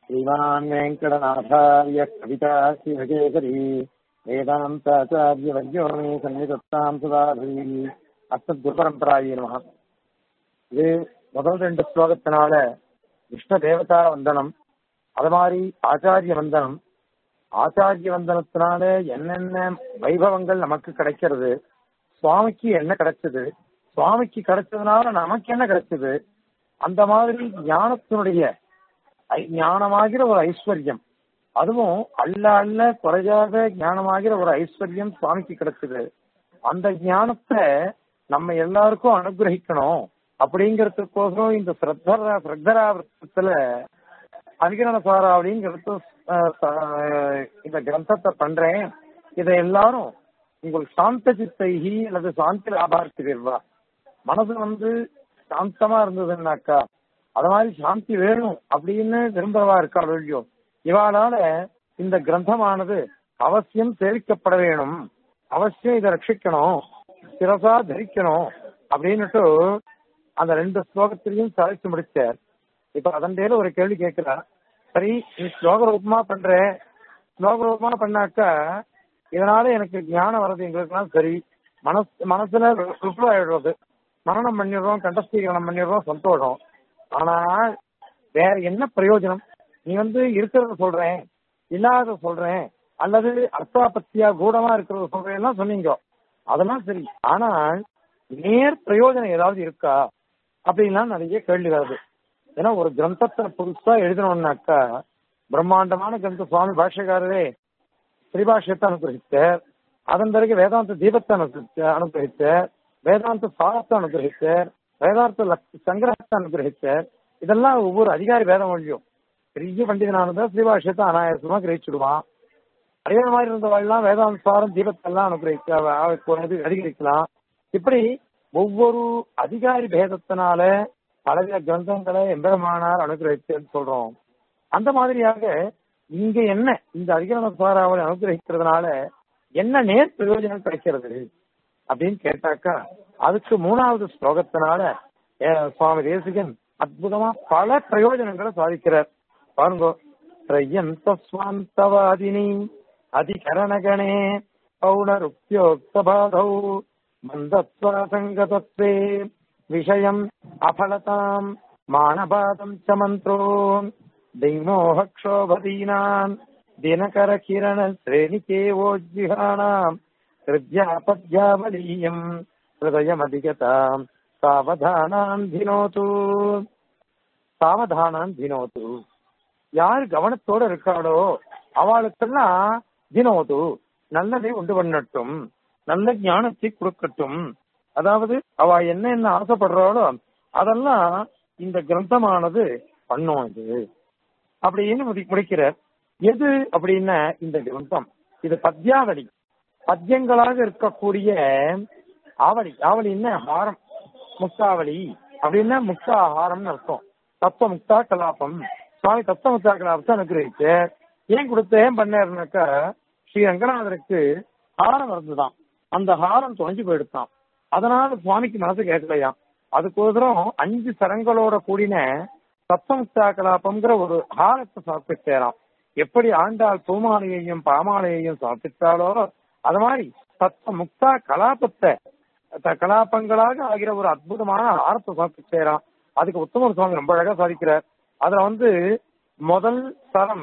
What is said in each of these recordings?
श्रीमान् वेङ्कटनाथार्य कविता शिवकेसरी वेदान्ताचार्यवर्यो मे सन्निधत्ताम् सुधाधरी அஸ்மத் குருபரம்பராயி நமக இது முதல் ரெண்டு ஸ்லோகத்தினால விஷ்ணு தேவதா வந்தனம் அது மாதிரி ஆச்சாரிய வந்தனம் ஆச்சாரிய வந்தனத்தினால என்னென்ன வைபவங்கள் நமக்கு கிடைக்கிறது சுவாமிக்கு என்ன கிடைச்சது சுவாமிக்கு கிடைச்சதுனால நமக்கு என்ன கிடைச்சது அந்த மாதிரி ஞானத்தினுடைய ஐ- ஞானமாகிற ஒரு ஐஸ்வர்யம் அதுவும் அல்ல அல்ல குறையாத ஞானமாகிற ஒரு ஐஸ்வர்யம் சுவாமிக்கு கிடைச்சது அந்த ஞானத்தை நம்ம எல்லாருக்கும் அனுகிரகிக்கணும் அப்படிங்கறதுக்கோசரம் இந்த ஸ்ரத்தரா ஸ்ரத்தராவிரத்தத்துல அதிகரண சாரா அப்படிங்கிறது அஹ், ச- இந்த கிரந்தத்தை பண்றேன் இதை எல்லாரும் உங்களுக்கு சாந்த சித்தைகி அல்லது சாந்தி லாபார்த்திவா மனசு வந்து சாந்தமா இருந்ததுன்னாக்கா அது மாதிரி சாந்தி வேணும் அப்படின்னு விரும்புறவா இருக்கா இல்லையோ இவாளால இந்த கிரந்தமானது அவசியம் சேவிக்கப்பட வேணும் அவசியம் இதை ரட்சிக்கணும் சிரசா தரிக்கணும் அப்படின்னுட்டு அந்த ரெண்டு ஸ்லோகத்திலையும் சாதிச்சு முடிச்சார் இப்ப அதன் பேர்ல ஒரு கேள்வி கேட்கிறா சரி நீ ஸ்லோக ரூபமா பண்ற ஸ்லோக ரூபமா பண்ணாக்கா இதனால எனக்கு ஞானம் வர்றது எங்களுக்குலாம் சரி மனசு மனசுல ருப்ள ஆயிடுறது மரணம் பண்ணிடுறோம் கண்டஸ்தீகரணம் பண்ணிடுறோம் சந்தோஷம் ஆனா வேற என்ன பிரயோஜனம் நீ வந்து இருக்கிறத சொல்றேன் இல்லாத சொல்றேன் அல்லது அர்த்தாபத்தியா கூடமா இருக்கிறத சொல்றேன் சொன்னீங்க அதெல்லாம் சரி ஆனால் நேர் பிரயோஜனம் ஏதாவது இருக்கா அப்படின்லாம் நிறைய கேள்வி வருது ஏன்னா ஒரு கிரந்தத்தை புதுசா எழுதணும்னாக்கா பிரம்மாண்டமான கிரந்த சுவாமி பாஷ்யக்காரரே ஸ்ரீபாஷ்யத்தை அனுகிரகித்தார் அதன் பிறகு வேதாந்த தீபத்தை அனுகிரகித்த- அனுகிரகித்தார் வேதாந்த சாரத்தை அனுகிரகித்தார் வேதாந்த லக்- சங்கிரகத்தை அனுகிரகித்தார் இதெல்லாம் ஒவ்வொரு அதிகாரி வேதம் வழியும் பெரிய பண்டிதனானதா ஸ்ரீபாஷ்யத்தை அனாயாசமா கிரகிச்சுடுவான் அதே மாதிரி இருந்தவெல்லாம் வேதாந்த சாரம் தீபத்தெல்லாம் அனுகிரகிக்க அவ- இது அதிகரிக்கலாம் இப்படி ஒவ்வொரு அதிகாரி பேதத்தினால பலவித கிரந்தங்களை எம்பெருமானார் அனுகிரகித்தேன்னு சொல்றோம் அந்த மாதிரியாக இங்க என்ன இந்த அதிகரண சாராவளை அனுகிரகிக்கிறதுனால என்ன நேர் பிரயோஜனம் கிடைக்கிறது அப்படின்னு கேட்டாக்கா அதுக்கு மூணாவது ஸ்லோகத்தினால அஹ், சுவாமி தேசிகன் அற்புதமா பல பிரயோஜனங்களை சாதிக்கிறார் பாருங்க திரையந்த ஸ்வாந்தவாதினி அதிகரணகணே பௌனருப்யோக்தபாதௌ மந்தத்வாசங்கதத்வே விஷயம் அபலதாம் மானபாதம் ச மந்த்ரோ திங்மோகக்ஷோபதீனாம் தினகர கிரண ஸ்ரேணிகேவோஜ்ஜிஹானாம் ஹிருத்யாபத்யாவலீயம் ஹிருதயமதிகதாம் சாவதானாம் தினோது சாவதானாம் தினோது யார் கவனத்தோட இருக்காளோ அவளுக்கெல்லாம் தினோது நல்லதை உண்டு பண்ணட்டும் நல்ல ஞானத்தை கொடுக்கட்டும் அதாவது அவ என்ன என்ன ஆசைப்படுறாளோ அதெல்லாம் இந்த கிரந்தமானது பண்ணும் இது அப்படின்னு முடி- முடிக்கிறார் எது அப்படின்னா இந்த கிரந்தம் இது பத்யாவளி பத்யங்களாக இருக்கக்கூடிய ஆவளி ஆவலின்னா ஹாரம் முக்தாவளி அப்படின்னா முக்தா ஆகாரம்னு அர்த்தம் தத்துவ முக்தா கலாபம் சுவாமி தத்துவ முக்தா கலாபத்தை அனுகிரகிச்சு ஏன் கொடுத்த ஏன் பண்ணாருனாக்கா ஸ்ரீ ரங்கநாதருக்கு ஹாரம் இருந்துதான் அந்த ஹாரம் தொலைஞ்சு போயிடுத்தான் அதனால சுவாமிக்கு மனசு கேட்கலையாம் அதுக்கோசரம் அஞ்சு சரங்களோட கூடின தத்துவமுக்தா கலாபம்ங்கிற ஒரு ஹாரத்தை சாப்பிட்டாராம் எப்படி ஆண்டாள் பூமாலையையும் பாமாலையையும் சாப்பிட்டாலோ அது மாதிரி தத்துவ முக்தா கலாபத்தை த- கலாபங்களாக ஆகிற ஒரு அற்புதமான ஆரத்தை சாப்பிட்டாராம் அதுக்கு உத்தமர் சுவாமி ரொம்ப அழகா சாதிக்கிறார் அதுல வந்து முதல் சரம்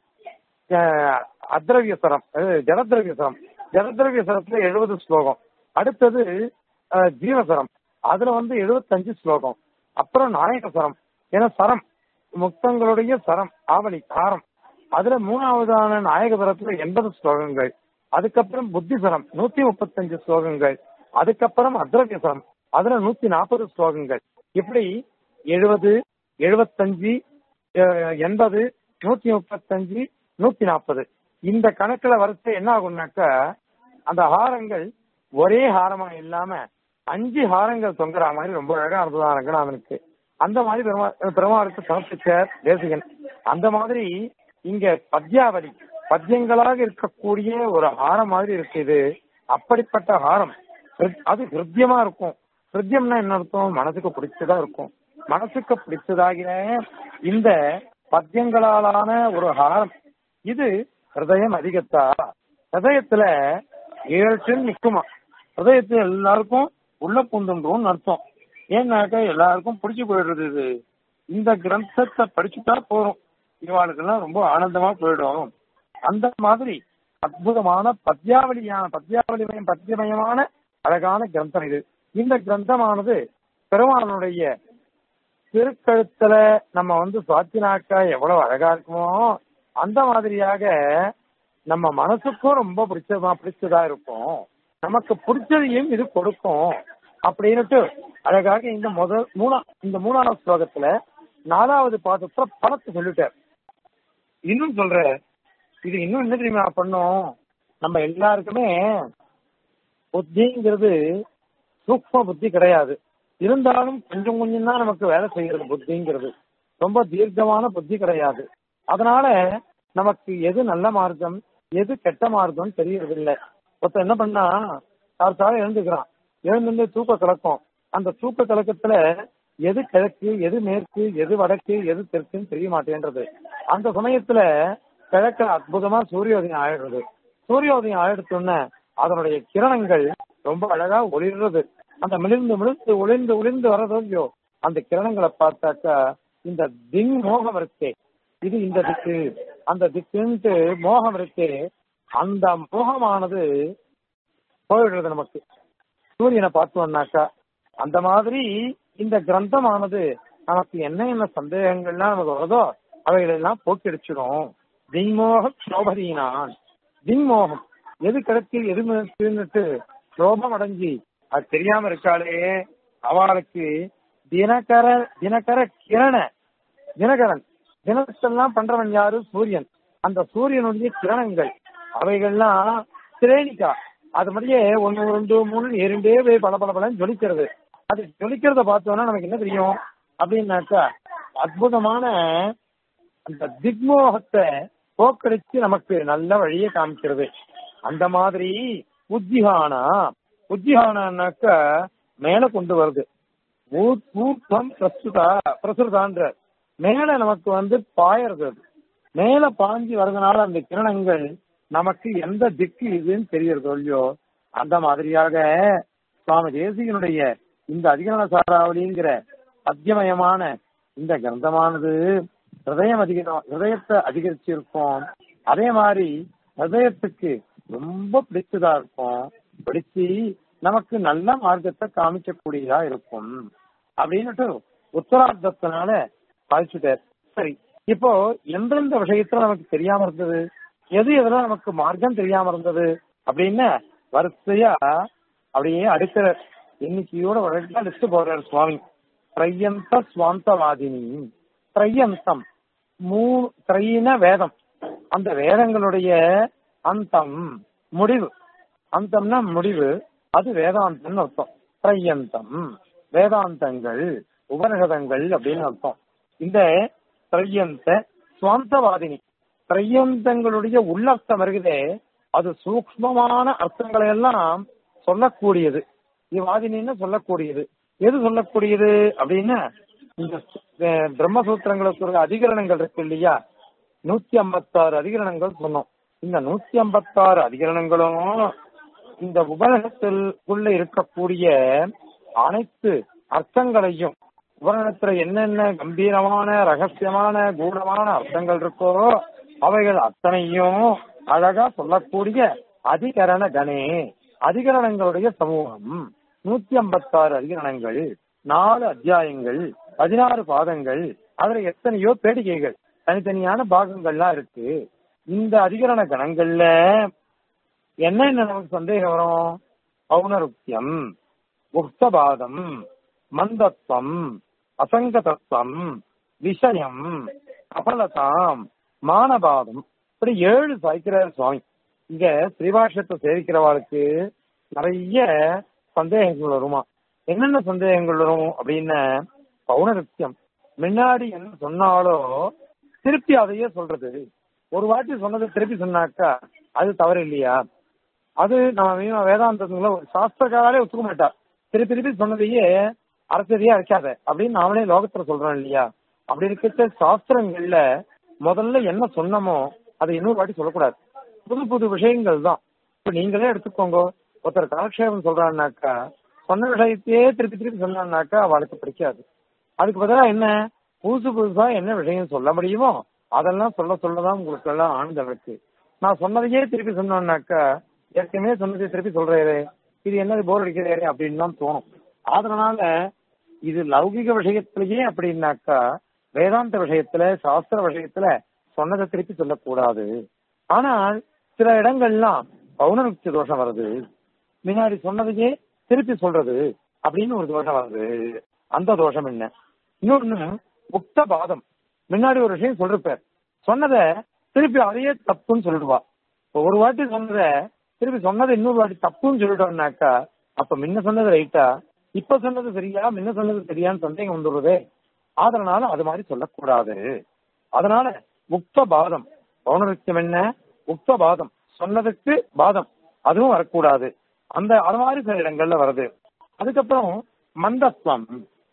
அஹ், அத்ரவிய சரம் அஹ், ஜலத்ரவிய சரம் ஜலத்ரவிய சரத்துல எழுபது ஸ்லோகம் அடுத்தது அஹ், ஜீவசரம் அதுல வந்து எழுபத்தஞ்சு ஸ்லோகம் அப்புறம் நாயக சரம் ஏன்னா சரம் முக்தங்களுடைய சரம் ஆவணி காரம் அதுல மூணாவதான நாயக சரத்துல எண்பது ஸ்லோகங்கள் அதுக்கப்புறம் புத்தி சரம் நூத்தி முப்பத்தஞ்சு ஸ்லோகங்கள் அதுக்கப்புறம் அத்ரவிய சரம் அதுல நூத்தி நாற்பது ஸ்லோகங்கள் இப்படி எழுபது எழுபத்தஞ்சு எண்பது நூத்தி முப்பத்தஞ்சு நூத்தி நாற்பது இந்த கணக்குல வரிசை என்ன ஆகும்னாக்கா அந்த ஹாரங்கள் ஒரே ஹாரமா இல்லாம அஞ்சு ஹாரங்கள் தொங்குற மாதிரி ரொம்ப அழகா இருந்ததா ரங்கநாதனுக்கு அந்த மாதிரி பெருமா பெருமாளுக்கு சமர்ப்பிச்சார் தேசிகன் அந்த மாதிரி இங்க பத்யாவளி பத்யங்களாக இருக்கக்கூடிய ஒரு ஹாரம் மாதிரி இருக்கு இது அப்படிப்பட்ட ஹாரம் ஹிருத்- அது ஹிருத்தியமா இருக்கும் ஹிருத்தியம்னா என்ன அர்த்தம் மனசுக்கு பிடிச்சதா இருக்கும் மனசுக்கு பிடிச்சதாகிற இந்த பத்தியங்களாலான ஒரு ஹாரம் இது ஹிருதயம் அதிகத்தா ஹிருதயத்துல ஏழு டன் நிக்குமா ஹிருதயத்துல எல்லாருக்கும் உள்ள பூந்துன்றோம்னு அர்த்தம் ஏன்னாக்க எல்லாருக்கும் பிடிச்சு போயிடுறது இது இந்த கிரந்தத்தை படிச்சுட்டா போறோம் இவாளுக்கெல்லாம் ரொம்ப ஆனந்தமா போயிடும் அந்த மாதிரி அற்புதமான பத்யாவளியான பத்யாவளிமயம் பத்தியமயமான அழகான கிரந்தம் இது இந்த கிரந்தமானது பெருமானுடைய திருக்கழுத்துல நம்ம வந்து சுவாத்தினாக்கா எவ்வளவு அழகா இருக்குமோ அந்த மாதிரியாக நம்ம மனசுக்கும் ரொம்ப பிடிச்சதா பிடிச்சதா இருக்கும் நமக்கு பிடிச்சதையும் இது கொடுக்கும் அப்படின்னுட்டு அழகாக இந்த முதல் மூணா இந்த மூணாவது ஸ்லோகத்துல நாலாவது பாதத்துல பணத்தை சொல்லிட்டார் இன்னும் சொல்ற இது இன்னும் என்ன தெரியுமா பண்ணும் நம்ம எல்லாருக்குமே புத்திங்கிறது சூக்ம புத்தி கிடையாது இருந்தாலும் கொஞ்சம் கொஞ்சம் தான் நமக்கு வேலை செய்யறது புத்திங்கிறது ரொம்ப தீர்க்கமான புத்தி கிடையாது அதனால நமக்கு எது நல்ல மார்க்கம் எது கெட்ட மார்க்கம் தெரியறது இல்லை ஒருத்தர் என்ன பண்ணா காலத்தால எழுந்துக்கிறான் எழுந்து தூக்க கலக்கம் அந்த தூக்க கலக்கத்துல எது கிழக்கு எது மேற்கு எது வடக்கு எது தெற்குன்னு தெரிய மாட்டேன்றது அந்த சமயத்துல கிழக்க அற்புதமா சூரியோதயம் ஆயிடுறது சூரியோதயம் ஆயிடுச்சோன்னு அதனுடைய கிரணங்கள் ரொம்ப அழகா ஒளிர்றது அந்த மிளிர்ந்து மிளிர்ந்து ஒளிர்ந்து ஒளிர்ந்து வர்றதோ இல்லையோ அந்த கிரணங்களை பார்த்தாக்கா இந்த திங் மோகம் இருக்கே இது இந்த திக்கு அந்த திக்குன்ட்டு மோகம் இருக்கே அந்த மோகமானது போயிடுறது நமக்கு சூரியனை பார்த்தோம்னாக்கா அந்த மாதிரி இந்த கிரந்தமானது நமக்கு என்ன என்ன சந்தேகங்கள்லாம் நமக்கு வருதோ அவைகளெல்லாம் போக்கடிச்சிடும் திங்மோக சோபதீனான் திங்மோகம் எது கிடக்கு எது மேற்குன்னுட்டு சோபம் அடைஞ்சி அது தெரியாம இருக்காளே அவளுக்கு தினகர தினகர கிரண தினகரன் தினத்தெல்லாம் பண்றவன் யாரு சூரியன் அந்த சூரியனுடைய கிரணங்கள் அவைகள்லாம் திரேணிக்கா அது மாதிரியே ஒன்னு ரெண்டு மூணு இரண்டே போய் பல பல பலன்னு ஜொலிக்கிறது அது ஜொலிக்கிறத பார்த்தோம்னா நமக்கு என்ன தெரியும் அப்படின்னாக்கா அற்புதமான அந்த திக்மோகத்தை போக்கடிச்சு நமக்கு நல்ல வழியை காமிக்கிறது அந்த மாதிரி உத்திகானா உத்திகானாக்கா மேல கொண்டு வருது ஊர்த்தம் பிரசுதா பிரசுதான்ற மேல நமக்கு வந்து பாயறது அது மேல பாஞ்சு வர்றதுனால அந்த கிரணங்கள் நமக்கு எந்த திக்கு இதுன்னு தெரியறது இல்லையோ அந்த மாதிரியாக சுவாமி தேசிகனுடைய இந்த அதிகரண சாராவளிங்கிற அத்தியமயமான இந்த கிரந்தமானது ஹிருதயம் அதிகம் ஹிருதயத்தை அதிகரிச்சிருக்கும் அதே மாதிரி ஹிருதயத்துக்கு ரொம்ப பிடிச்சதா இருக்கும் பிடிச்சி நமக்கு நல்ல மார்க்கத்தை காமிக்கக்கூடியதா இருக்கும் அப்படின்னுட்டு உத்தரார்த்தத்தினால பாதிச்சுட்டார் சரி இப்போ எந்தெந்த விஷயத்துல நமக்கு தெரியாம இருந்தது எது எதுல நமக்கு மார்க்கம் தெரியாம இருந்தது அப்படின்னு வரிசையா அப்படியே அடுக்கிற எண்ணிக்கையோட வழக்கா லிஸ்ட் போடுறாரு சுவாமி திரையந்த சுவாந்தவாதினி திரையந்தம் மூ திரையின வேதம் அந்த வேதங்களுடைய அந்தம் முடிவு அந்தம்னா முடிவு அது வேதாந்தம்னு அர்த்தம் திரையந்தம் வேதாந்தங்கள் உபனிஷதங்கள் அப்படின்னு அர்த்தம் இந்த திரையந்த சுவாந்தவாதினி திரையந்தங்களுடைய உள்ளர்த்தம் இருக்குதே அது சூக்மமான அர்த்தங்களை எல்லாம் சொல்லக்கூடியது இவ்வாதினின்னு சொல்லக்கூடியது எது சொல்லக்கூடியது அப்படின்னா இந்த அஹ், பிரம்மசூத்திரங்களுக்கு ஒரு அதிகரணங்கள் இருக்கு இல்லையா நூத்தி ஐம்பத்தாறு அதிகரணங்கள் சொன்னோம் இந்த நூத்தி ஐம்பத்தாறு அதிகரணங்களும் இந்த உபநிடத்தில் உள்ள இருக்கக்கூடிய அனைத்து அர்த்தங்களையும் உபநிடத்துல என்னென்ன கம்பீரமான ரகசியமான கூடமான அர்த்தங்கள் இருக்கோ அவைகள் அத்தனையும் அழகா சொல்லக்கூடிய அதிகரண கணே அதிகரணங்களுடைய சமூகம் நூத்தி ஐம்பத்தாறு அதிகரணங்கள் நாலு அத்தியாயங்கள் பதினாறு பாதங்கள் அதுல எத்தனையோ பேடிகைகள் தனித்தனியான பாகங்கள்லாம் இருக்கு இந்த அதிகரண கணங்கள்ல என்னென்ன நமக்கு சந்தேகம் வரும் பௌனருக்கியம் உக்தபாதம் மந்தத்வம் அசங்கதத்துவம் விஷயம் அபலதாம் மானபாதம் இப்படி ஏழு சாய்க்கிறார் சுவாமி இங்க ஸ்ரீபாஷத்தை சேவிக்கிறவாளுக்கு நிறைய சந்தேகங்கள் வருமா என்னென்ன சந்தேகங்கள் வரும் அப்படின்னா பௌனருத்தியம் முன்னாடி என்ன சொன்னாலோ திருப்பி அதையே சொல்றது ஒரு வாட்டி சொன்னதை திருப்பி சொன்னாக்கா அது தவறு இல்லையா அது நம்ம மீன வேதாந்தத்துல ஒரு சாஸ்திரக்காரே ஒத்துக்க மாட்டா திருப்பி திருப்பி சொன்னதையே அரசதையே அரைக்காத அப்படின்னு நாமளே லோகத்துல சொல்றோம் இல்லையா அப்படி இருக்கிற சாஸ்திரங்கள்ல முதல்ல என்ன சொன்னமோ அதை இன்னொரு வாட்டி சொல்லக்கூடாது புது புது விஷயங்கள் தான் இப்ப நீங்களே எடுத்துக்கோங்க ஒருத்தர் காலக்ஷேபம் சொல்றான்னாக்கா சொன்ன விஷயத்தையே திருப்பி திருப்பி சொன்னான்னாக்கா அவளுக்கு பிடிக்காது அதுக்கு பதிலா என்ன புதுசு புதுசா என்ன விஷயம் சொல்ல முடியுமோ அதெல்லாம் சொல்ல சொல்லதான் உங்களுக்கு எல்லாம் ஆனந்தம் இருக்கு நான் சொன்னதையே திருப்பி சொன்னோம்னாக்கா ஏற்கனவே சொன்னதை திருப்பி சொல்றேன் இது என்னது போர் அடிக்கிறே அப்படின்னு தான் தோணும் அதனால இது லௌகிக விஷயத்திலேயே அப்படின்னாக்கா வேதாந்த விஷயத்துல சாஸ்திர விஷயத்துல சொன்னதை திருப்பி சொல்லக்கூடாது ஆனால் சில இடங்கள்லாம் பௌனருக்தி தோஷம் வருது முன்னாடி சொன்னதையே திருப்பி சொல்றது அப்படின்னு ஒரு தோஷம் வருது அந்த தோஷம் என்ன இன்னொன்னு முக்த பாதம் முன்னாடி ஒரு விஷயம் சொல்லிருப்பார் சொன்னதை திருப்பி அதையே தப்புன்னு சொல்லிடுவா இப்ப ஒரு வாட்டி சொன்னதை திருப்பி சொன்னதை இன்னொரு வாட்டி தப்புன்னு சொல்லிட்டோம்னாக்கா அப்ப முன்ன சொன்னது ரைட்டா இப்ப சொன்னது சரியா முன்ன சொன்னது சரியான்னு சந்தேகம் வந்துடுறதே அதனால அது மாதிரி சொல்லக்கூடாது அதனால முக்த பாதம் பௌனருத்தியம் என்ன முக்த பாதம் சொன்னதுக்கு பாதம் அதுவும் வரக்கூடாது அந்த அது மாதிரி சில இடங்கள்ல வருது அதுக்கப்புறம் மந்தத்வம்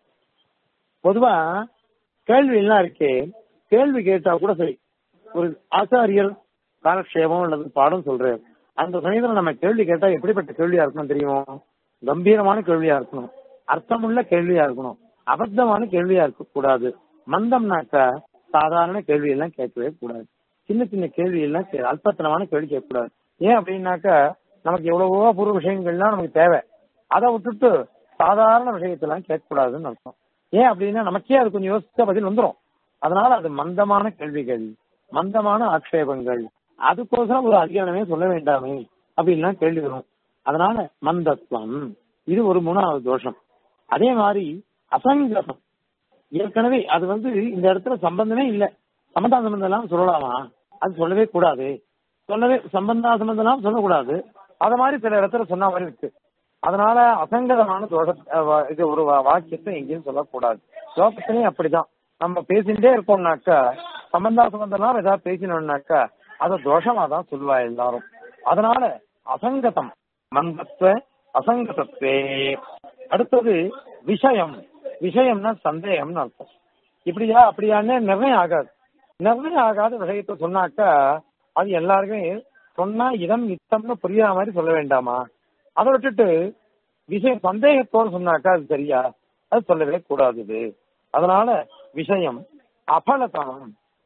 பொதுவா கேள்வி எல்லாம் இருக்கே கேள்வி கேட்டா கூட சரி ஒரு ஆச்சாரியர் காலக்ஷேபம் அல்லது பாடம் சொல்றாரு அந்த சமயத்துல நம்ம கேள்வி கேட்டா எப்படிப்பட்ட கேள்வியா இருக்கணும் தெரியுமோ கம்பீரமான கேள்வியா இருக்கணும் அர்த்தமுள்ள கேள்வியா இருக்கணும் அபத்தமான கேள்வியா இருக்க கூடாது மந்தம்னாக்கா சாதாரண கேள்வி எல்லாம் கேட்கவே கூடாது சின்ன சின்ன கேள்வி எல்லாம் கே- அல்பத்தனமான கேள்வி கேட்கக்கூடாது ஏன் அப்படின்னாக்கா நமக்கு எவ்வளவோ பூர்வ விஷயங்கள்லாம் நமக்கு தேவை அதை விட்டுட்டு சாதாரண விஷயத்தெல்லாம் கேட்கக்கூடாதுன்னு அர்த்தம் ஏன் அப்படின்னா நமக்கே அது கொஞ்சம் யோசிச்சா பதில் வந்துரும் அதனால அது மந்தமான கேள்விகள் மந்தமான ஆக்ஷேபங்கள் அதுக்கோசரம் ஒரு அதிகாரமே சொல்ல வேண்டாமே அப்படின்லாம் கேள்வி வரும் அதனால மந்தத்துவம் இது ஒரு மூணாவது தோஷம் அதே மாதிரி அசங்கதம் ஏற்கனவே அது வந்து இந்த இடத்துல சம்பந்தமே இல்ல சம்பந்தா சம்பந்தம் எல்லாம் சொல்லலாமா அது சொல்லவே கூடாது சொல்லவே சம்பந்தா சம்பந்தம் எல்லாம் சொல்லக்கூடாது அத மாதிரி சில இடத்துல சொன்ன மாதிரி இருக்கு அதனால அசங்கதமான தோஷ அஹ் வா- இது ஒரு வா- வாக்கியத்தை எங்கேயும் சொல்லக்கூடாது லோகத்திலையும் அப்படிதான் நம்ம பேசிட்டே இருக்கோம்னாக்கா சம்பந்தா சம்பந்தம்லாம் ஏதாவது பேசினோம்னாக்கா அதை தோஷமா தான் சொல்லுவா எல்லாரும் அதனால அசங்கதம் மந்தத்துவ அசங்கதத்வே அடுத்தது விஷயம் விஷயம்னா சந்தேகம்னு அர்த்தம் இப்படியா அப்படியான்னு நிர்ணயம் ஆகாது நிர்ணயம் ஆகாத விஷயத்தை சொன்னாக்கா அது எல்லாருக்குமே சொன்னா இதம் இத்தம்னு புரியாத மாதிரி சொல்ல வேண்டாமா அதை விட்டுட்டு விஷயம் சந்தேகத்தோடு சொன்னாக்கா அது சரியா அது சொல்லவே கூடாது இது அதனால விஷயம் அபலதனம்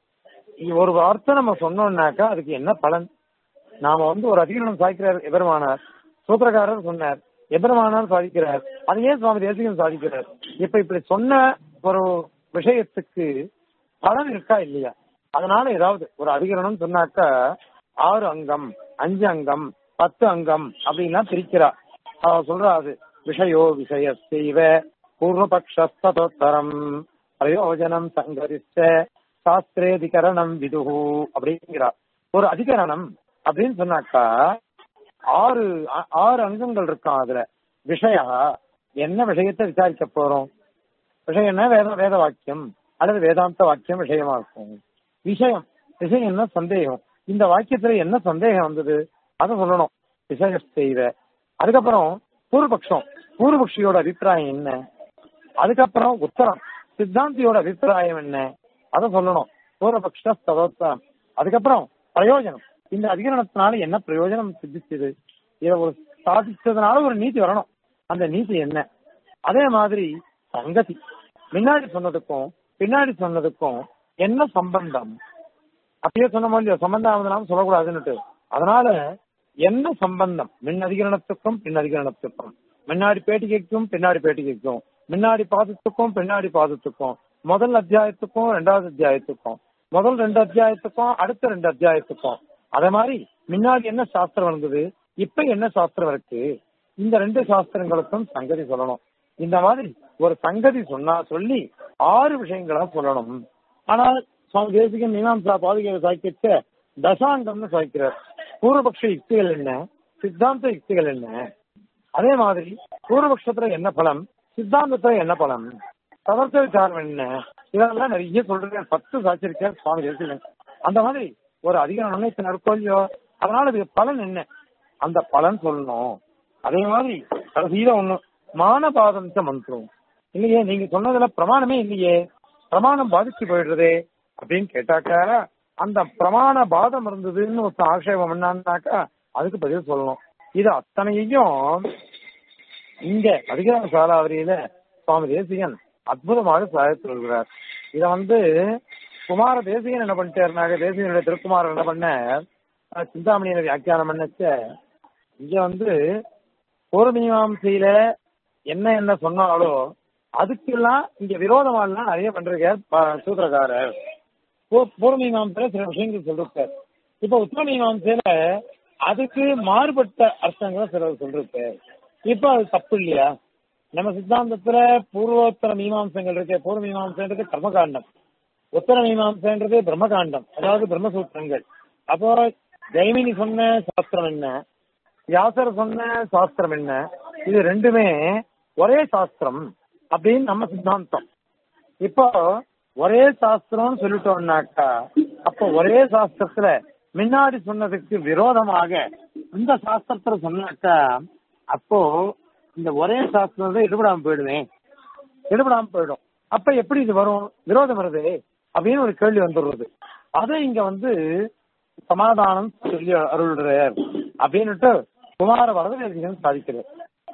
இ- ஒரு வார்த்தை நம்ம சொன்னோம்னாக்கா அதுக்கு என்ன பலன் நாம வந்து ஒரு அதிகரணம் சாதிக்கிறார் எபெருமானார் சூத்திரக்காரர் சொன்னார் எபெருமானார் சாதிக்கிறார் அதையே சுவாமி தேசிகன் சாதிக்கிறார் இப்ப இப்படி சொன்ன ஒரு விஷயத்துக்கு பலன் இருக்கா இல்லையா அதனால ஏதாவது ஒரு அதிகரணம் சொன்னாக்கா ஆறு அங்கம் அஞ்சு அங்கம் பத்து அங்கம் அப்படின்லாம் பிரிக்கிறா அவ சொல்றா அது விஷயோ விஷய செய்வ பூர்வபக்ஷஸ்தோத்தரம் பிரயோஜனம் சங்கரிச்ச சாஸ்திரேதிகரணம் விதுகு அப்படிங்கிறா ஒரு அதிகரணம் அப்படின்னு சொன்னாக்கா ஆறு ஆ- ஆறு அங்கங்கள் இருக்கான் அதுல விஷயா என்ன விஷயத்தை விசாரிக்க போறோம் விஷயம்னா வேத வேத வாக்கியம் அல்லது வேதாந்த வாக்கியம் விஷயமா இருக்கும் விஷயம் விஷயம்னா சந்தேகம் இந்த வாக்கியத்துல என்ன சந்தேகம் வந்தது அதை சொல்லணும் விஷய செய்வ அதுக்கப்புறம் பூர்வபக்ஷம் பூர்வபக்ஷியோட அபிப்பிராயம் என்ன அதுக்கப்புறம் உத்தரம் சித்தாந்தியோட அபிப்பிராயம் என்ன அதை சொல்லணும் பூர்வபக்ஷ ஸ்தவோத்தரம் அதுக்கப்புறம் பிரயோஜனம் இந்த அதிகரணத்தினால என்ன பிரயோஜனம் சித்திச்சது இதை ஒரு சாதிச்சதுனால ஒரு நீதி வரணும் அந்த நீதி என்ன அதே மாதிரி சங்கதி முன்னாடி சொன்னதுக்கும் பின்னாடி சொன்னதுக்கும் என்ன சம்பந்தம் அப்படியே சொன்ன மாதிரி சம்பந்தம் ஆகுதுனாலும் சொல்லக்கூடாதுன்னுட்டு அதனால என்ன சம்பந்தம் மின் அதிகரணத்துக்கும் பின் அதிகரணத்துக்கும் முன்னாடி பேட்டிகைக்கும் பின்னாடி பேட்டிகைக்கும் முன்னாடி பாதத்துக்கும் பின்னாடி பாதத்துக்கும் முதல் அத்தியாயத்துக்கும் ரெண்டாவது அத்தியாயத்துக்கும் முதல் ரெண்டு அத்தியாயத்துக்கும் அடுத்த ரெண்டு அத்தியாயத்துக்கும் அதே மாதிரி முன்னாடி என்ன சாஸ்திரம் வந்தது இப்ப என்ன சாஸ்திரம் இருக்கு இந்த ரெண்டு சாஸ்திரங்களுக்கும் சங்கதி சொல்லணும் இந்த மாதிரி ஒரு சங்கதி சொன்னா சொல்லி ஆறு விஷயங்களா சொல்லணும் ஆனால் சுவாமி தேசிகன் மீமாம்சா பாதுகை சாய்க்கிச்ச தசாங்கம்னு சாய்க்கிறார் பூர்வபக்ஷ யுக்திகள் என்ன சித்தாந்த யுக்திகள் என்ன அதே மாதிரி பூர்வபக்ஷத்துல என்ன பலம் சித்தாந்தத்துல என்ன பலம் ததர்த்த விசாரம் என்ன இதெல்லாம் நிறைய சொல்றேன் பத்து சாட்சிருக்கார் சுவாமி தேசிகன் அந்த மாதிரி ஒரு அதிகாரம் இத்தனை இருக்கோ இல்லையோ அதனால இதுக்கு பலன் என்ன அந்த பலன் சொல்லணும் அதே மாதிரி கடைசியில ஒண்ணு மானபாதம் மந்திரம் இல்லையே நீங்க சொன்னதுல பிரமாணமே இல்லையே பிரமாணம் பாதிச்சு போயிடுறதே அப்படின்னு கேட்டாக்கா அந்த பிரமாண பாதம் இருந்ததுன்னு ஒருத்தன் ஆக்ஷேபம் பண்ணான்னாக்கா அதுக்கு பதில் சொல்லணும் இது அத்தனையும் இங்க அதிகார சாலாவரியில சுவாமி தேசிகன் அற்புதமாக சாதித்து வருகிறார் இத வந்து குமார தேசிகன் என்ன பண்ணிட்டாருனாக்க தேசிகனுடைய திருக்குமாரன் என்ன பண்ண அஹ் சிந்தாமணியை வியாக்கியானம் பண்ணச்ச இங்க வந்து பூர்வமீமாம்சையில என்ன என்ன சொன்னாலோ அதுக்கெல்லாம் இங்க விரோதமாலாம் நிறைய பண்றார் ப- சூத்திரக்காரர் பூ- பூர்வமீமாம்சையில சில விஷயங்கள் சொல்லிருக்கார் இப்ப உத்தரமீமாம்சையில அதுக்கு மாறுபட்ட அர்த்தங்களை சிலர் சொல்லிருக்கார் இப்ப அது தப்பு இல்லையா நம்ம சித்தாந்தத்துல பூர்வோத்தர மீமாம்சங்கள் இருக்கு பூர்வ மீமாம்சன்றது கர்மகாண்டம் உத்தர மீமாம்சன்றது பிரம்மகாண்டம் அதாவது பிரம்மசூத்திரங்கள் அப்போ ஜெய்மினி சொன்ன சாஸ்திரம் என்ன வியாசர் சொன்ன சாஸ்திரம் என்ன இது ரெண்டுமே ஒரே சாஸ்திரம் அப்படின்னு நம்ம சித்தாந்தம் இப்போ ஒரே சாஸ்திரம்னு சொல்லிட்டோம்னாக்கா அப்போ ஒரே சாஸ்திரத்துல முன்னாடி சொன்னதுக்கு விரோதமாக இந்த சாஸ்திரத்துல சொன்னாக்கா அப்போ இந்த ஒரே சாஸ்திரம் தான் எடுபடாம போயிடுவேன் எடுபடாம போயிடும் அப்ப எப்படி இது வரும் விரோதம் வருது அப்படின்னு ஒரு கேள்வி வந்துடுறது அதை இங்க வந்து சமாதானம் சொல்லி அருள்றார் அப்படின்னுட்டு குமார வரதவேதிகன் சாதிக்கிறார்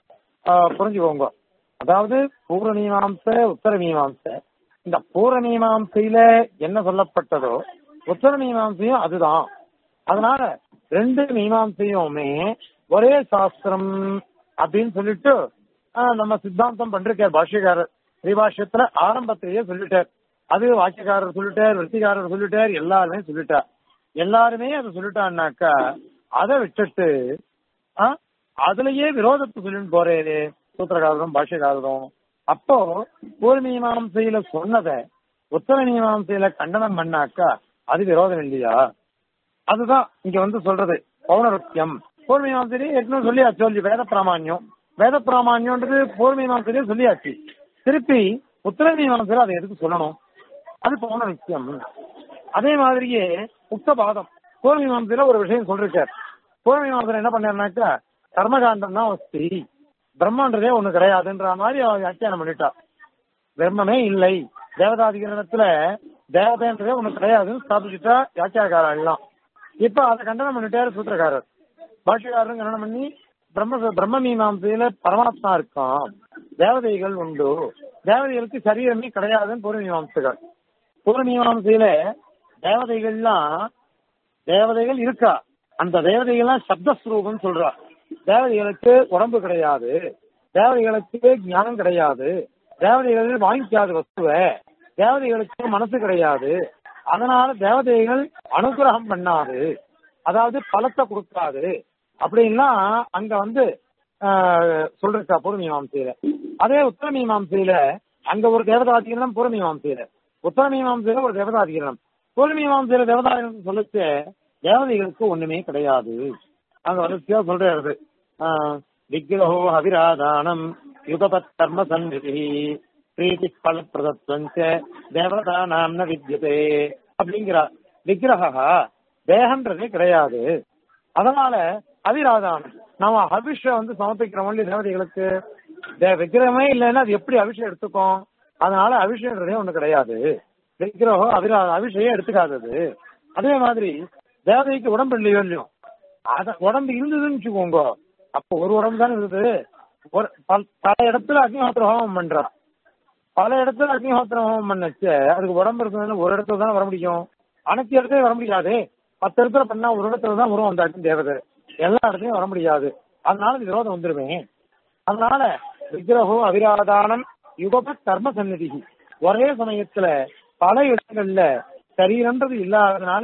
ஆஹ் புரிஞ்சுக்கோங்க அதாவது பூர்வ மீமாம்ச உத்தர மீமாம்ச இந்த பூர்வ மீமாம்சையில என்ன சொல்லப்பட்டதோ உத்தர மீமாம்சையும் அதுதான் அதனால ரெண்டு மீமாம்சையுமே ஒரே சாஸ்திரம் அப்படின்னு சொல்லிட்டு ஆஹ் நம்ம சித்தாந்தம் பண்றார் பாஷ்யக்காரர் ஸ்ரீபாஷ்யத்துல ஆரம்பத்திலேயே சொல்லிட்டார் அது வாக்கியக்காரர் சொல்லிட்டார் விருத்திகாரர் சொல்லிட்டார் எல்லாருமே சொல்லிட்டார் எல்லாருமே அதை சொல்லிட்டான்னாக்கா அதை விட்டுட்டு ஆ, அதுலயே விரோதத்தை சொல்லிட்டு போறேரு சூத்திரகாரரும் பாஷ்யக்காரரும் அப்போ பூர்வ மீமாம்சையில சொன்னதை உத்தர மீமாம்சையில கண்டனம் பண்ணாக்கா அது விரோதம் இல்லையா அதுதான் இங்க வந்து சொல்றது பௌனருத்தியம் பூர்வ மீமாம்சையிலே ஏற்கனவே சொல்லியாச்சு சொல்லி வேத பிராமான்யம் வேத பிராமான்யம்ன்றது பூர்வ மீமாம்சையிலே சொல்லியாச்சு திருப்பி உத்தர மீமாம்சையில அதை எதுக்கு சொல்லணும் அது பௌனருத்தியம் அதே மாதிரியே உக்தபாதம் பூர்வ மீமாம்சையில ஒரு விஷயம் சொல்லிருக்கார் பூர்வ மீமாம்சையில என்ன பண்ணாருனாக்கா கர்மகாண்டம் தான் வஸ்தி பிரம்மன்றதே ஒண்ணு கிடையாதுன்ற மாதிரி அவன் வியாக்கியானம் பண்ணிட்டா பிரம்மமே இல்லை தேவதாதிகரணத்துல தேவதைன்றதே ஒண்ணு கிடையாதுன்னு ஸ்தாபிச்சுட்டா வியாக்கியாக்காரர் எல்லாம் இப்ப அதை கண்டனம் பண்ணிட்டாரு சூத்திரக்காரர் பாஷ்யக்காரரும் கண்டனம் பண்ணி பிரம்ம பிரம்ம மீமாம்சையில பரமாத்மா இருக்கான் தேவதைகள் உண்டு தேவதைகளுக்கு சரீரமே கிடையாதுன்னு பூர்வ மீமாம்சகர் பூர்வ மீமாம்சையில தேவதைகள்லாம் தேவதைகள் இருக்கா அந்த தேவதைகள்லாம் சப்தஸ்வரூபம் சொல்றா தேவதைகளுக்கு உடம்பு கிடையாது தேவதைகளுக்கு ஞானம் கிடையாது தேவதைகள் வாங்கிக்காத வஸ்துவ தேவதைகளுக்கு மனசு கிடையாது அதனால தேவதைகள் அனுகிரகம் பண்ணாது அதாவது பலத்தை கொடுக்காது அப்படின்லாம் அங்க வந்து ஆஹ், சொல்றா பூர்வ மீமாம்சையில அதே உத்தர மீமாம்சையில அங்க ஒரு தேவதாதிகரணம் பூர்வ மீமாம்சையில உத்தர மீமாம்சையில ஒரு தேவதாதிகரணம் பூர்வ மீமாம்சையில தேவதாதிகரணம் சொல்லுச்சு தேவதைகளுக்கு ஒண்ணுமே கிடையாது அங்க வரிசையா சொல்றாரு ஆஹ், விக்கிரகோ அவிராதானம் யுகபத் கர்ம சந்நிதி பிரீத்தி பலப்பிரதத்வஞ்ச தேவதா நாம்ன வித்யதே அப்படிங்கிறார் விக்கிரகா தேகன்றதே கிடையாது அதனால அவிராதானம் நம்ம அபிஷ வந்து சமர்ப்பிக்கிறோம் இல்லையா தேவதைகளுக்கு தே- விக்கிரகமே இல்லைன்னா அது எப்படி அபிஷேகம் எடுத்துக்கும் அதனால அபிஷேகன்றதே ஒண்ணு கிடையாது விக்கிரகம் அவிரா அபிஷேகம் எடுத்துக்காதது அதே மாதிரி தேவதைக்கு உடம்பு இல்லையோ இல்லையோ அத உடம்பு இருந்ததுன்னு வச்சுக்கோங்க அப்போ ஒரு உடம்பு தானே இருந்தது ஒரு பல பல இடத்துல அக்னிஹோத்திர ஹோமம் பண்றா பல இடத்துல அக்னிஹோத்திர ஹோமம் பண்ணச்சு அதுக்கு உடம்பு இருந்ததுன்னு ஒரு இடத்துல தானே வர முடியும் அனைத்து இடத்துலயும் வர முடியாது பத்து இடத்துல பண்ணா ஒரு இடத்துல தான் வரும் அந்த அக்னி தேவதை எல்லா இடத்துலயும் வர முடியாது அதனால இது விரோதம் வந்துருவேன் அதனால விக்கிரகோ அவிராதானம் யுகப கர்ம சந்நிதி ஒரே சமயத்துல பல இடங்கள்ல சரீரன்றது இல்லாததுனால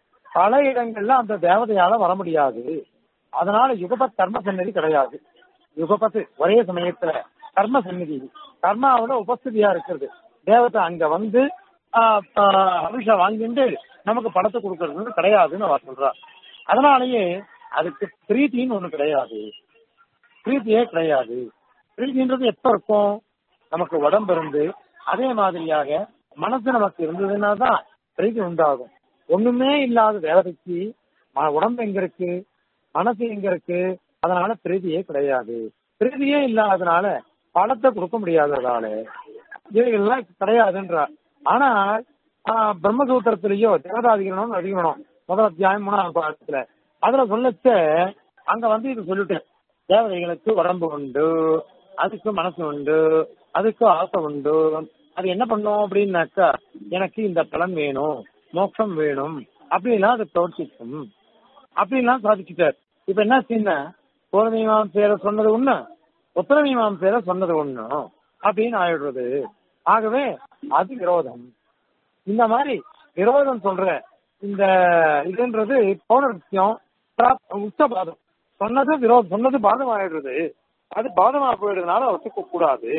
பல இடங்கள்ல அந்த தேவதையால வர முடியாது அதனால யுகபத் கர்ம சந்நிதி கிடையாது யுகபத்து ஒரே சமயத்துல கர்ம சந்நிதி கர்மாவோட உபஸ்திதியா இருக்கிறது தேவதை அங்க வந்து ஆஹ், ஆஹ், அபிஷேகம் வாங்கிட்டு நமக்கு பணத்தை கொடுக்கறது கிடையாதுன்னு அவர் சொல்றா அதனாலயே அதுக்கு பிரீத்தின்னு ஒண்ணு கிடையாது பிரீத்தியே கிடையாது பிரீத்தின்றது எப்ப இருக்கும் நமக்கு உடம்பு இருந்து அதே மாதிரியாக மனசு நமக்கு இருந்ததுன்னா தான் பிரீத்தி உண்டாகும் ஒண்ணுமே இல்லாத தேவதைக்கு ம- உடம்பு எங்க இருக்கு மனசு எங்க இருக்கு அதனால பிரீதியே கிடையாது பிரீதியே இல்லாதனால பணத்தை கொடுக்க முடியாததால இவைகள்லாம் கிடையாதுன்றா ஆனா ஆஹ், பிரம்மசூத்திரத்திலேயோ தேவதாதிகரணம் அதிகரணம் முதல் அத்தியாயம் மூணாவது பாடத்துல அதுல சொல்லச்ச அங்க வந்து இது சொல்லிட்டேன் தேவதைகளுக்கு உடம்பு உண்டு அதுக்கு மனசு உண்டு அதுக்கு ஆசை உண்டு அது என்ன பண்ணும் அப்படின்னாக்கா எனக்கு இந்த பலன் வேணும் மோட்சம் வேணும் அப்படிலாம் அது பிரவர்த்திக்கும் அப்படிலாம் சாதிச்சுட்டார் இப்ப என்ன சின்ன பூர்வமீமாம் சேர சொன்னது ஒண்ணு உத்தரமீமாம் சேர சொன்னது ஒண்ணு அப்படின்னு ஆயிடுறது ஆகவே அது விரோதம் இந்த மாதிரி விரோதம் சொல்ற இந்த இதுன்றது பௌனருத்தியம் உச்சபாதம் சொன்னது விரோதம் சொன்னது பாதம் ஆயிடுறது அது பாதமா போயிடுறதுனால ஒத்துக்க கூடாது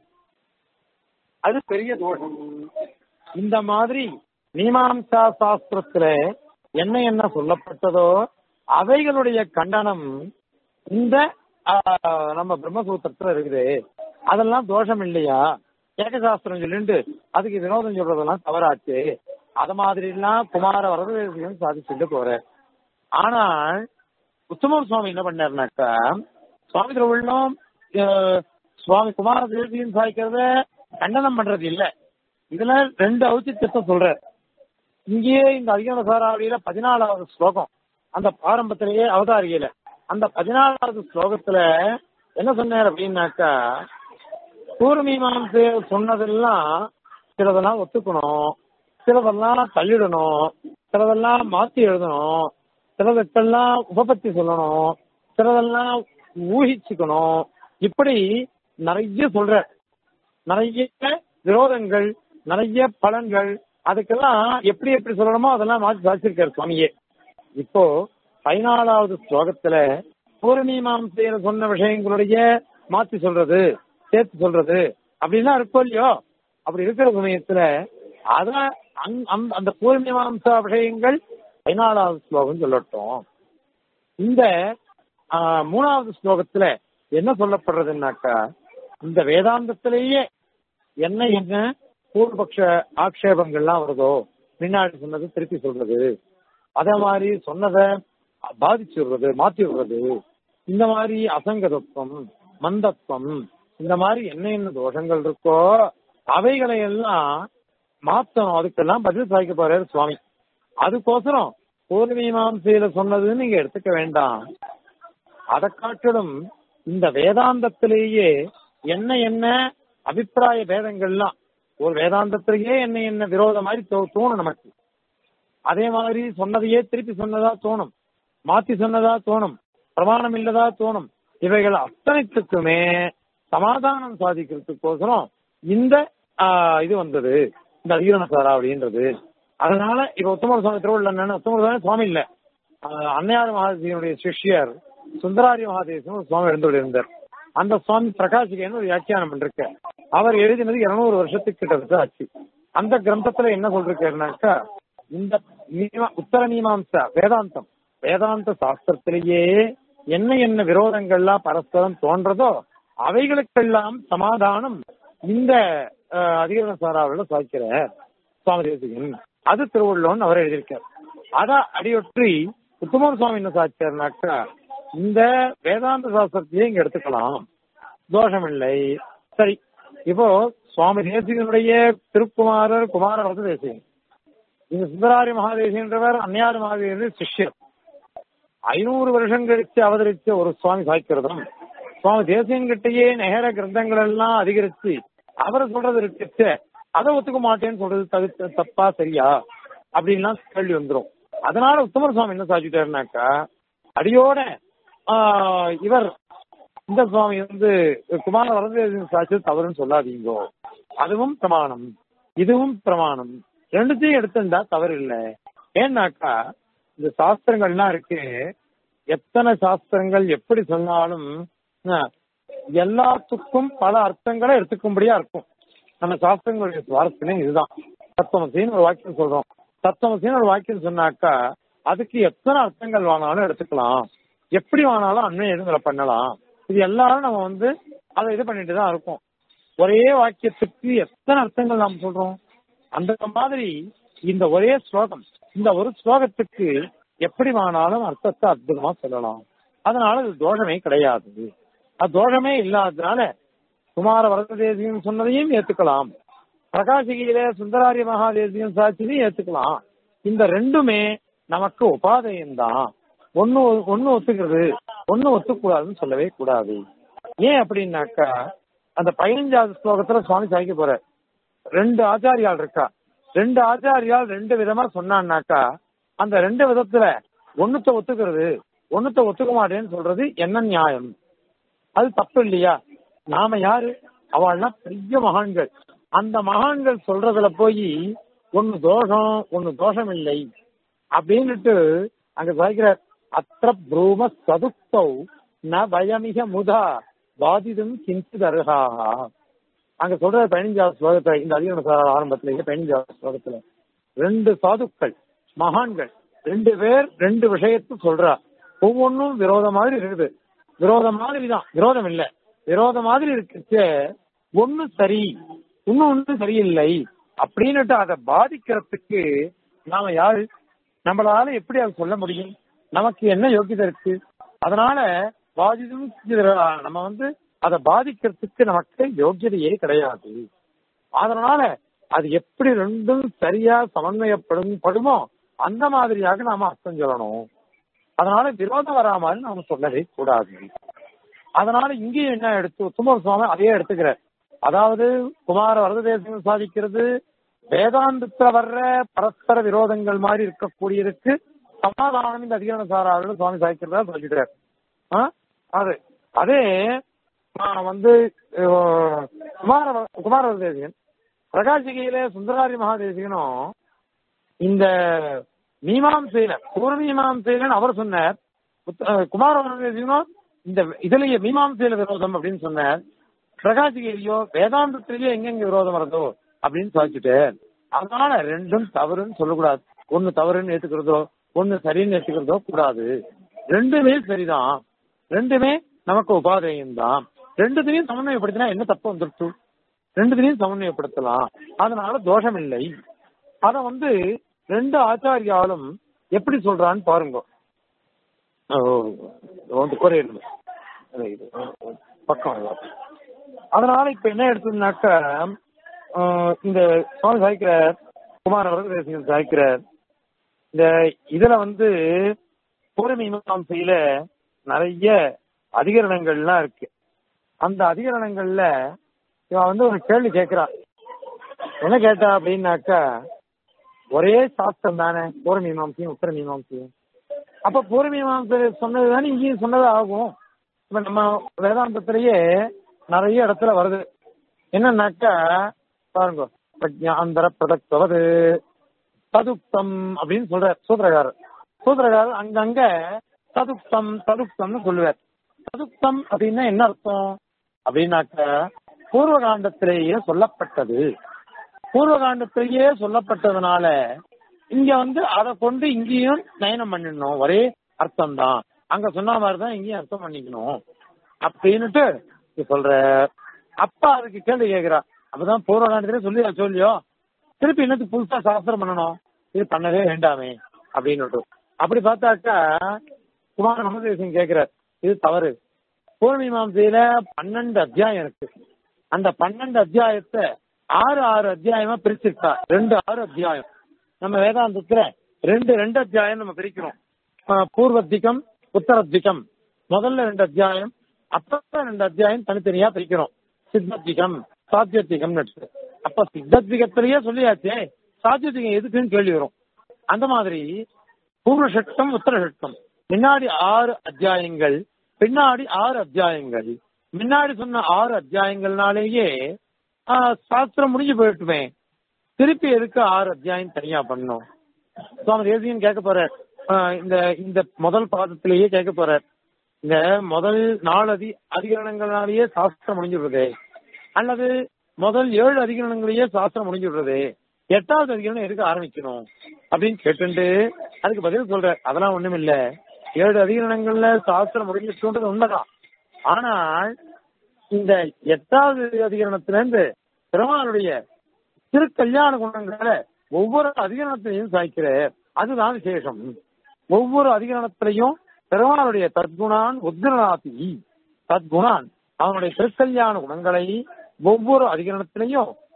அது பெரிய தோஷம் இந்த மாதிரி மீமாம்சா சாஸ்திரத்துல என்ன என்ன சொல்லப்பட்டதோ அவைகளுடைய கண்டனம் இந்த ஆஹ், நம்ம பிரம்மசூத்திரத்துல இருக்குது அதெல்லாம் தோஷம் இல்லையா ஏகசாஸ்திரம் சொல்லிட்டு அதுக்கு வினோதம் சொல்றதெல்லாம் தவறாச்சு அத மாதிரி எல்லாம் குமார வரதேசியம் சாதிச்சுட்டு போற ஆனால் உத்தமர் சுவாமி என்ன பண்ணாருனாக்கா சுவாமி திருவள்ளுவம் அஹ், சுவாமி குமார தேசியம் சாதிக்கிறத கண்டனம் பண்றது இல்ல இதுல ரெண்டு ஔச்சித்தியத்தை சொல்ற இங்கேயே இந்த அதிகார சாராவளியில பதினாலாவது ஸ்லோகம் அந்த ஆரம்பத்திலேயே அவதாரியில அந்த பதினாலாவது ஸ்லோகத்துல என்ன சொன்னார் அப்படின்னாக்கா பூர்வமீமாம்சை சொன்னதெல்லாம் சிலதெல்லாம் ஒத்துக்கணும் சிலதெல்லாம் தள்ளிடணும் சிலதெல்லாம் மாத்தி எழுதணும் சிலதுக்கெல்லாம் உபபத்தி சொல்லணும் சிலதெல்லாம் ஊகிச்சுக்கணும் இப்படி நிறைய சொல்ற நிறைய விரோதங்கள் நிறைய பலன்கள் அதுக்கெல்லாம் எப்படி எப்படி சொல்லணுமோ அதெல்லாம் மாற்றி சாதிச்சிருக்காரு சுவாமியே இப்போ பதினாலாவது ஸ்லோகத்துல பூர்வமீமாம்சையில சொன்ன விஷயங்களுடைய மாத்தி சொல்றது சேர்த்து சொல்றது அப்படின்னா இருக்கும் இல்லையோ அப்படி இருக்கிற சமயத்துல அதான் அங்- அந்த- அந்த பூர்வமீமாம்சா விஷயங்கள் பதினாலாவது ஸ்லோகம் சொல்லட்டும் இந்த ஆ, மூணாவது ஸ்லோகத்துல என்ன சொல்லப்படுறதுன்னாக்கா இந்த வேதாந்தத்திலேயே என்ன என்ன பூர்வபக்ஷ ஆக்ஷேபங்கள்லாம் வருதோ முன்னாடி சொன்னது திருப்பி சொல்றது அதே மாதிரி சொன்னதை பாதிச்சு விடுறது மாத்தி விடுறது இந்த மாதிரி அசங்கதத்துவம் மந்தத்துவம் இந்த மாதிரி என்ன என்ன தோஷங்கள் இருக்கோ அவைகளை எல்லாம் மாத்தணும் அதுக்கெல்லாம் பதில் சாய்க்க போறாரு சுவாமி அதுக்கோசரம் பூர்வீமாம்சையில சொன்னதுன்னு நீங்க எடுத்துக்க வேண்டாம் அதை காட்டிலும் இந்த வேதாந்தத்திலேயே என்ன என்ன அபிப்பிராய பேதங்கள்லாம் ஒரு வேதாந்தத்திலேயே என்ன என்ன விரோத மாதிரி தோ- தோணும் நமக்கு அதே மாதிரி சொன்னதையே திருப்பி சொன்னதா தோணும் மாத்தி சொன்னதா தோணும் பிரமாணம் இல்லதா தோணும் இவைகள் அத்தனைத்துக்குமே சமாதானம் சாதிக்கிறதுக்கோசரம் இந்த ஆ, இது வந்தது இந்த அதிகரணசாரா அப்படின்றது அதனால இப்ப உத்தமர் சுவாமி திருவள்ளுவர் என்னன்னு உத்தமர் சுவாமி சுவாமி இல்ல ஆ, அன்னையார் மகாதேவனுடைய சிஷ்யர் சுந்தராரி மகாதேவன் ஒரு சுவாமி எழுந்து இருந்தார் அந்த சுவாமி பிரகாசிகன்னு ஒரு வியாக்கியானம் பண்ணிருக்க அவர் எழுதினது இருநூறு வருஷத்துக்கு கிட்ட ஆச்சு அந்த கிரந்தத்துல என்ன சொல்றாருனாக்கா இந்த மீமா- உத்தர மீமாம்சா வேதாந்தம் வேதாந்த சாஸ்திரத்திலேயே என்ன என்ன விரோதங்கள்லாம் பரஸ்பரம் தோன்றதோ அவைகளுக்கெல்லாம் சமாதானம் இந்த அஹ், அதிகரண சாராவில் சாய்க்கிற சுவாமி தேசிகன் அது திருவள்ளுவன் அவர் எழுதியிருக்கார் அத அடியொற்றி உத்தமர் சுவாமி என்ன சாய்ச்சார்னாக்கா இந்த வேதாந்த சாஸ்திரத்தையே இங்க எடுத்துக்கலாம் தோஷமில்லை சரி இப்போ சுவாமி தேசிகனுடைய திருக்குமாரர் குமார வரத தேசிகன் இந்த சுந்தராரி மகாதேசின்றவர் அந்நியார் மகாதேவனுடைய சிஷ்யர் ஐநூறு வருஷம் கழிச்சு அவதரிச்ச ஒரு சுவாமி சாய்க்கிறதும் சுவாமி தேசியன் கிட்டயே நேர கிரந்தங்கள் எல்லாம் அதிகரிச்சு அவர் சொல்றது இருக்கு அதை ஒத்துக்க மாட்டேன்னு சொல்றது தவிர்த்து தப்பா சரியா அப்படின்லாம் கேள்வி வந்துரும் அதனால உத்தமர் சுவாமி என்ன சாதிச்சுட்டாருனாக்கா அடியோட ஆஹ், இவர் இந்த சுவாமி வந்து குமார வரதேசன் சாட்சி தவறுன்னு சொல்லாதீங்கோ அதுவும் பிரமாணம் இதுவும் பிரமாணம் ரெண்டுத்தையும் எடுத்துட்டா தவறு இல்லை ஏன்னாக்கா இந்த சாஸ்திரங்கள்லாம் இருக்கு எத்தனை சாஸ்திரங்கள் எப்படி சொன்னாலும் ஆஹ், எல்லாத்துக்கும் பல அர்த்தங்களை எடுத்துக்கும்படியா இருக்கும் நம்ம சாஸ்திரங்களுடைய சுவாரஸ்யமே இதுதான் தத்துவமசின்னு ஒரு வாக்கியம் சொல்றோம் தத்துவமசின்னு ஒரு வாக்கியம் சொன்னாக்கா அதுக்கு எத்தனை அர்த்தங்கள் வேணாலும் எடுத்துக்கலாம் எப்படி வேணாலும் அண்மை எழுதுல பண்ணலாம் இது எல்லாரும் நம்ம வந்து அதை இது பண்ணிட்டு தான் இருக்கோம் ஒரே வாக்கியத்துக்கு எத்தனை அர்த்தங்கள் நாம் சொல்றோம் அந்த மாதிரி இந்த ஒரே ஸ்லோகம் இந்த ஒரு ஸ்லோகத்துக்கு எப்படி வேணாலும் அர்த்தத்தை அற்புதமா சொல்லலாம் அதனால இது தோஷமே கிடையாது அது தோஷமே இல்லாததுனால குமார வரததேசியம் சொன்னதையும் ஏத்துக்கலாம் பிரகாசிகையில சுந்தராரிய மகாதேசியம் சாட்சியும் ஏத்துக்கலாம் இந்த ரெண்டுமே நமக்கு உபாதையம் தான் ஒன்னு ஒன்னு ஒத்துக்கிறது ஒன்னு ஒத்துக்கூடாதுன்னு சொல்லவே கூடாது ஏன் அப்படின்னாக்கா அந்த பதினஞ்சாவது ஸ்லோகத்துல சுவாமி சாய்க்க போற ரெண்டு ஆச்சாரியால் இருக்கா ரெண்டு ஆச்சாரியால் ரெண்டு விதமா சொன்னான்னாக்கா அந்த ரெண்டு விதத்துல ஒண்ணுத்த ஒத்துக்கிறது ஒண்ணுத்த ஒத்துக்க மாட்டேன்னு சொல்றது என்ன நியாயம் அது தப்பு இல்லையா நாம யாரு அவள்லாம் பெரிய மகான்கள் அந்த மகான்கள் சொல்றதுல போய் ஒன்னு தோஷம் ஒன்னு தோஷம் இல்லை அப்படின்னுட்டு அங்க சாய்க்கிற அத்த ப்ரூம சதுக்தௌ ந பயமிக முதா பாதிதும் கிஞ்சித் அருகாகா அங்க சொல்ற பதினஞ்சாவது ஸ்லோகத்துல இந்த அதிகார ஆரம்பத்திலேயே பதினஞ்சாவது ஸ்லோகத்துல ரெண்டு சாதுக்கள் மகான்கள் ரெண்டு பேர் ரெண்டு விஷயத்தை சொல்றா ஒவ்வொன்றும் விரோத மாதிரி இருக்குது விரோதம் மாதிரி தான் விரோதம் இல்ல விரோத மாதிரி இருக்கு ஒண்ணு சரி இன்னும் ஒண்ணு சரியில்லை அப்படின்னுட்டு அதை பாதிக்கிறதுக்கு நாம யாரு நம்மளால எப்படி அதை சொல்ல முடியும் நமக்கு என்ன யோகியதை இருக்கு அதனால பாதிதும் நம்ம வந்து அதை பாதிக்கிறதுக்கு நமக்கு யோகியதையே கிடையாது அதனால அது எப்படி ரெண்டும் சரியா சமன்வயப்படும் படுமோ அந்த மாதிரியாக நாம அர்த்தம் சொல்லணும் அதனால விரோதம் வராமல் நாம சொல்லவே கூடாது அதனால இங்கேயும் என்ன எடுத்து உத்தமர் சுவாமி அதையே எடுத்துக்கிறார் அதாவது குமார வரததேசம் சாதிக்கிறது வேதாந்தத்துல வர்ற பரஸ்பர விரோதங்கள் மாதிரி இருக்கக்கூடியதுக்கு சமாதானம் இந்த அதிகார சாரார்கள் சுவாமி சாதிக்கிறதா சொல்லிக்கிறார் அது அதே வந்து குமார குமார வரதேசிகன் பிரகாசிகையில சுந்தராரி மகாதேசிகனும் இந்த மீமாம்சையில பூர்வ மீமாம்சையிலன்னு அவர் சொன்னார் குமார வரதேசிகனும் இந்த இதுலயே மீமாம்சையில விரோதம் அப்படின்னு சொன்னார் பிரகாசிகையிலயோ வேதாந்தத்திலேயோ எங்கெங்க விரோதம் வருதோ அப்படின்னு சொல்லிச்சுட்டு அதனால ரெண்டும் தவறுன்னு சொல்லக்கூடாது ஒண்ணு தவறுன்னு ஏத்துக்கிறதோ ஒண்ணு சரின்னு ஏத்துக்கிறதோ கூடாது ரெண்டுமே சரிதான் ரெண்டுமே நமக்கு உபாதையம் தான் ரெண்டுத்தையும் சமன்வயப்படுத்தினா என்ன தப்பு வந்துருச்சு ரெண்டுத்தையும் சமன்வயப்படுத்தலாம் அதனால தோஷம் இல்லை அத வந்து ரெண்டு ஆச்சாரியாலும் எப்படி சொல்றான்னு பாருங்க பக்கம் அதனால இப்ப என்ன எடுத்ததுனாக்க இந்த சுவாமி சாய்க்கிறார் குமார் அவர்கள் சாய்க்கிறார் இந்த இதுல வந்து பூர்வீமாசையில நிறைய அதிகரணங்கள்லாம் இருக்கு அந்த அதிகரணங்கள்ல இவன் வந்து ஒரு கேள்வி கேட்கிறான் என்ன கேட்டா அப்படின்னாக்கா ஒரே சாஸ்திரம் தானே பூர்வ மீமாம்சையும் உத்தர மீமாம்சையும் அப்ப பூர்வ மீமாம்சை சொன்னது தானே இங்கேயும் சொன்னது ஆகும் இப்ப நம்ம வேதாந்தத்திலேயே நிறைய இடத்துல வருது என்னன்னாக்கா பாருங்க பிரஜாந்தர பிரதக்தவது ததுப்தம் அப்படின்னு சொல்ற சூத்திரகாரர் சூத்திரகாரர் அங்கங்க ததுப்தம் ததுப்தம்னு சொல்லுவார் ததுப்தம் அப்படின்னா என்ன அர்த்தம் அப்படின்னாக்க பூர்வ காண்டத்திலேயே சொல்லப்பட்டது பூர்வ காண்டத்திலேயே சொல்லப்பட்டதுனால இங்க வந்து அதை கொண்டு இங்கேயும் நயனம் பண்ணிடணும் ஒரே அர்த்தம் தான் அங்க சொன்ன மாதிரிதான் இங்கேயும் அர்த்தம் பண்ணிக்கணும் அப்படின்னுட்டு சொல்ற அப்பா அதுக்கு கேள்வி கேட்கிறா அப்பதான் பூர்வ காண்டத்திலே சொல்லி சொல்லியோ திருப்பி என்னத்துக்கு புதுசா சாஸ்திரம் பண்ணணும் இது பண்ணவே வேண்டாமே அப்படின்னு அப்படி பார்த்தாக்கா குமார நமதேசன் கேட்கிறார் இது தவறு பூர்வீமாசையில பன்னெண்டு அத்தியாயம் இருக்கு அந்த பன்னெண்டு அத்தியாயத்தை ஆறு ஆறு அத்தியாயமா பிரிச்சிருக்கா ரெண்டு ஆறு அத்தியாயம் நம்ம வேதாந்தத்துல ரெண்டு ரெண்டு அத்தியாயம் நம்ம பிரிக்கிறோம் பூர்வத்திகம் உத்தரத்திகம் முதல்ல ரெண்டு அத்தியாயம் அப்புறம் ரெண்டு அத்தியாயம் தனித்தனியா பிரிக்கிறோம் சித்தத்திகம் சாத்தியத்திகம் அப்ப சித்தத்விகத்திலேயே சொல்லியாச்சே சாத்தியத்திகம் எதுக்குன்னு கேள்வி வரும் அந்த மாதிரி பூர்வ சட்டம் உத்தர சட்டம் முன்னாடி ஆறு அத்தியாயங்கள் பின்னாடி ஆறு அத்தியாயங்கள் முன்னாடி சொன்ன ஆறு அத்தியாயங்கள்னாலேயே சாஸ்திரம் முடிஞ்சு போயிட்டுமே திருப்பி எதுக்கு ஆறு அத்தியாயம் தனியா பண்ணும் சுவாமி தேசியன் கேட்க போற இந்த இந்த முதல் பாதத்திலேயே கேட்க போற இந்த முதல் நாலு அதி அதிகரணங்களாலேயே சாஸ்திரம் முடிஞ்சுடுறது அல்லது முதல் ஏழு அதிகரணங்களையே சாஸ்திரம் முடிஞ்சுடுறது எட்டாவது அதிகரணம் எதுக்கு ஆரம்பிக்கணும் அப்படின்னு கேட்டுட்டு அதுக்கு பதில் சொல்ற அதெல்லாம் ஒண்ணும் இல்ல ஏழு அதிகரணங்கள்ல சாஸ்திரம் முடிஞ்சிட்டுன்றது உண்மைதான் ஆனால் இந்த எட்டாவது அதிகரணத்துல இருந்து பெருமானுடைய திருக்கல்யாண குணங்களை ஒவ்வொரு அதிகரணத்திலையும் சாய்க்கிற அதுதான் விசேஷம் ஒவ்வொரு அதிகரணத்திலையும் பெருமானுடைய தத்குணான் உத்கரணாதி தத்குணான் அவனுடைய திருக்கல்யாண குணங்களை ஒவ்வொரு அதிகரணத்திலையும்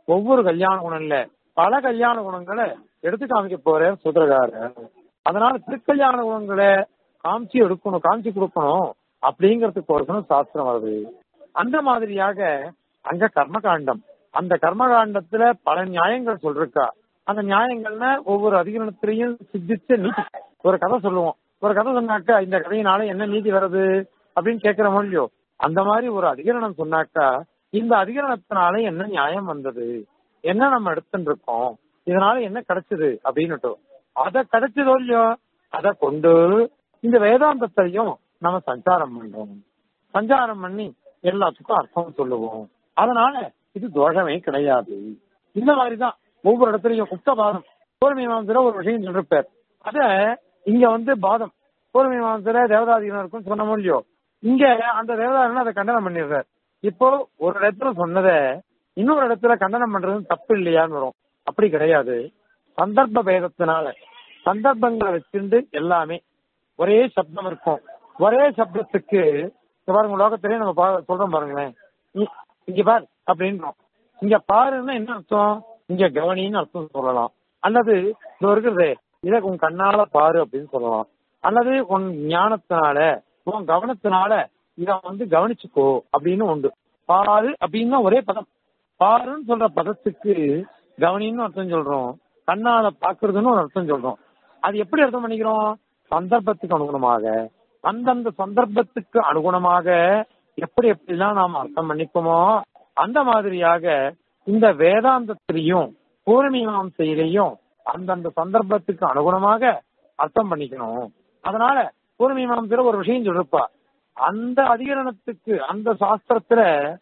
ஒவ்வொரு கல்யாண குணம் இல்ல பல கல்யாண குணங்களை எடுத்து காமிக்க போற சூத்திரகாரர் அதனால திருக்கல்யாண குணங்களை காமிச்சு எடுக்கணும் காமிச்சு கொடுக்கணும் அப்படிங்கறதுக்கு ஒருக்கணும் சாஸ்திரம் வருது அந்த மாதிரியாக அங்க கர்மகாண்டம் அந்த கர்மகாண்டத்துல பல நியாயங்கள் சொல்றா அந்த நியாயங்கள்னா ஒவ்வொரு அதிகரணத்திலையும் சித்திச்சு நீதி ஒரு கதை சொல்லுவோம் ஒரு கதை சொன்னாக்கா இந்த கதையினால என்ன நீதி வருது அப்படின்னு கேட்கிறோமோ இல்லையோ அந்த மாதிரி ஒரு அதிகரணம் சொன்னாக்கா இந்த அதிகரணத்தினால என்ன நியாயம் வந்தது என்ன நம்ம எடுத்துட்டு இருக்கோம் இதனால என்ன கிடைச்சது அப்படின்னுட்டு அத கிடைச்சதோ இல்லையோ அத கொண்டு இந்த வேதாந்தத்தையும் நம்ம சஞ்சாரம் பண்றோம் சஞ்சாரம் பண்ணி எல்லாத்துக்கும் அர்த்தம் சொல்லுவோம் அதனால இது தோஷமே கிடையாது இந்த மாதிரிதான் ஒவ்வொரு இடத்துலயும் உக்தபாதம் பூர்வீமாசத்துல ஒரு விஷயம் சொல்லிருப்பார் அத இங்க வந்து பாதம் பூர்வீமாசத்துல தேவதாதிகம் இருக்கும் சொன்ன இல்லையோ இங்க அந்த தேவதாதன் அதை கண்டனம் பண்ணிடுறார் இப்போ ஒரு இடத்துல சொன்னத இன்னொரு இடத்துல கண்டனம் பண்றது தப்பு இல்லையான்னு வரும் அப்படி கிடையாது சந்தர்ப்ப பேதத்தினால சந்தர்ப்பங்களை வச்சிருந்து எல்லாமே ஒரே சப்தம் இருக்கும் ஒரே சப்தத்துக்கு இங்க பாருங்க லோகத்திலேயே நம்ம பா- சொல்றோம் பாருங்களேன் இ- இங்க பார் அப்படின்றோம் இங்க பாருன்னா என்ன அர்த்தம் இங்க கவனின்னு அர்த்தம் சொல்லலாம் அல்லது இது இருக்கிறது இதை உன் கண்ணால பாரு அப்படின்னு சொல்லலாம் அல்லது உன் ஞானத்தினால உன் கவனத்தினால இத வந்து கவனிச்சுக்கோ அப்படின்னு உண்டு பாரு அப்படின்னா ஒரே பதம் பாருன்னு சொல்ற பதத்துக்கு கவனின்னு அர்த்தம் சொல்றோம் கண்ணால பாக்குறதுன்னு ஒரு அர்த்தம் சொல்றோம் அது எப்படி அர்த்தம் பண்ணிக்கிறோம் சந்தர்ப்பத்துக்கு அனுகுணமாக அந்தந்த சந்தர்ப்பத்துக்கு அனுகுணமாக எப்படி எப்படிலாம் நாம் அர்த்தம் பண்ணிக்குமோ அந்த மாதிரியாக இந்த வேதாந்தத்திலையும் பூர்வீமாசையிலையும் அந்தந்த சந்தர்ப்பத்துக்கு அனுகுணமாக அர்த்தம் பண்ணிக்கணும் அதனால பூர்வீமாசையில ஒரு விஷயம் சொல்லிருப்பா அந்த அதிகரணத்துக்கு அந்த சாஸ்திரத்துல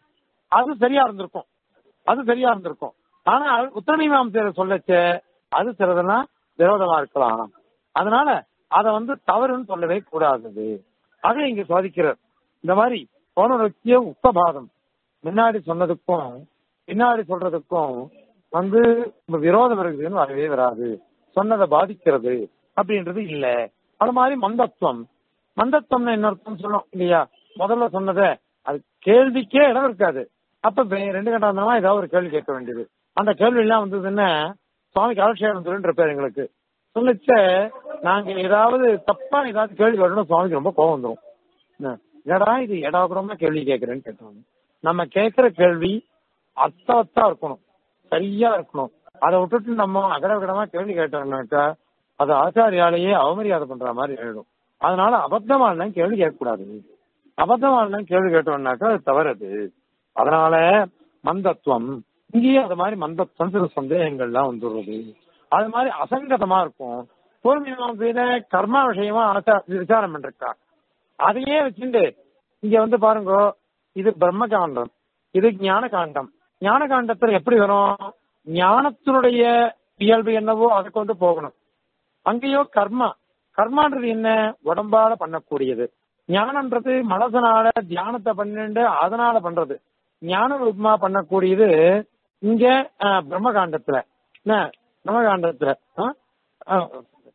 அது சரியா இருந்திருக்கும் அது சரியா இருந்திருக்கும் ஆனால் உத்தரமீமாசையில சொல்லச்ச அது சிலதெல்லாம் விரோதமா இருக்கலாம் அதனால அத வந்து தவறுன்னு சொல்லவே கூடாது அதை இங்க சாதிக்கிறார் இந்த மாதிரி பௌனரத்திய உப்பபாதம் முன்னாடி சொன்னதுக்கும் பின்னாடி சொல்றதுக்கும் வந்து விரோதம் இருக்குதுன்னு வரவே வராது சொன்னதை பாதிக்கிறது அப்படின்றது இல்ல அது மாதிரி மந்தத்துவம் மந்தத்துவம்னு என்ன அர்த்தம் சொல்லும் இல்லையா முதல்ல சொன்னதை அது கேள்விக்கே இடம் இருக்காது அப்ப வே- ரெண்டு கட்டாந்தமா ஏதாவது ஒரு கேள்வி கேட்க வேண்டியது அந்த கேள்வி எல்லாம் வந்ததுன்னா சுவாமி காலக்ஷேபம் சொல்லிட்டு இருப்பாரு எங்களுக்கு சொல்லிச்ச நாங்க ஏதாவது தப்பா ஏதாவது கேள்வி கேட்டோம்னா சுவாமிக்கு ரொம்ப கோவம் வந்துரும் என்ன, என்னடா இது எடாகுறமா கேள்வி கேட்கறேன்னு கேட்டாங்க நம்ம கேட்கிற கேள்வி அர்த்தவத்தா இருக்கணும் சரியா இருக்கணும் அதை விட்டுட்டு நம்ம அகடவிடமா கேள்வி கேட்டோம்னாக்கா அது ஆச்சாரியாலேயே அவமரியாதை பண்ற மாதிரி ஆயிடும் அதனால அபத்தமா எல்லாம் கேள்வி கேட்கக்கூடாது அபத்தமா எல்லாம் கேள்வி கேட்டோம்னாக்கா அது தவறது அதனால மந்தத்துவம் இங்கேயும் அது மாதிரி மந்தத்துவம் சில சந்தேகங்கள்லாம் வந்துடுறது அது மாதிரி அசங்கதமா இருக்கும் பூர்வீமாசையில கர்மா விஷயமா ஆச்சா விசாரம் பண்ணிருக்கா அதையே வச்சுட்டு இங்க வந்து பாருங்க இது பிரம்ம காண்டம் இது ஞான காண்டம் ஞான காண்டத்துல எப்படி வரும் ஞானத்தினுடைய இயல்பு என்னவோ அதை கொண்டு போகணும் அங்கேயோ கர்மா கர்மான்றது என்ன உடம்பால பண்ணக்கூடியது ஞானன்றது மனசனால தியானத்தை பண்ணிட்டு அதனால பண்றது ஞான ரூபமா பண்ணக்கூடியது இங்க அஹ், பிரம்மகாண்டத்துல என்ன பிரம்மகாண்டத்துல அஹ், அஹ்,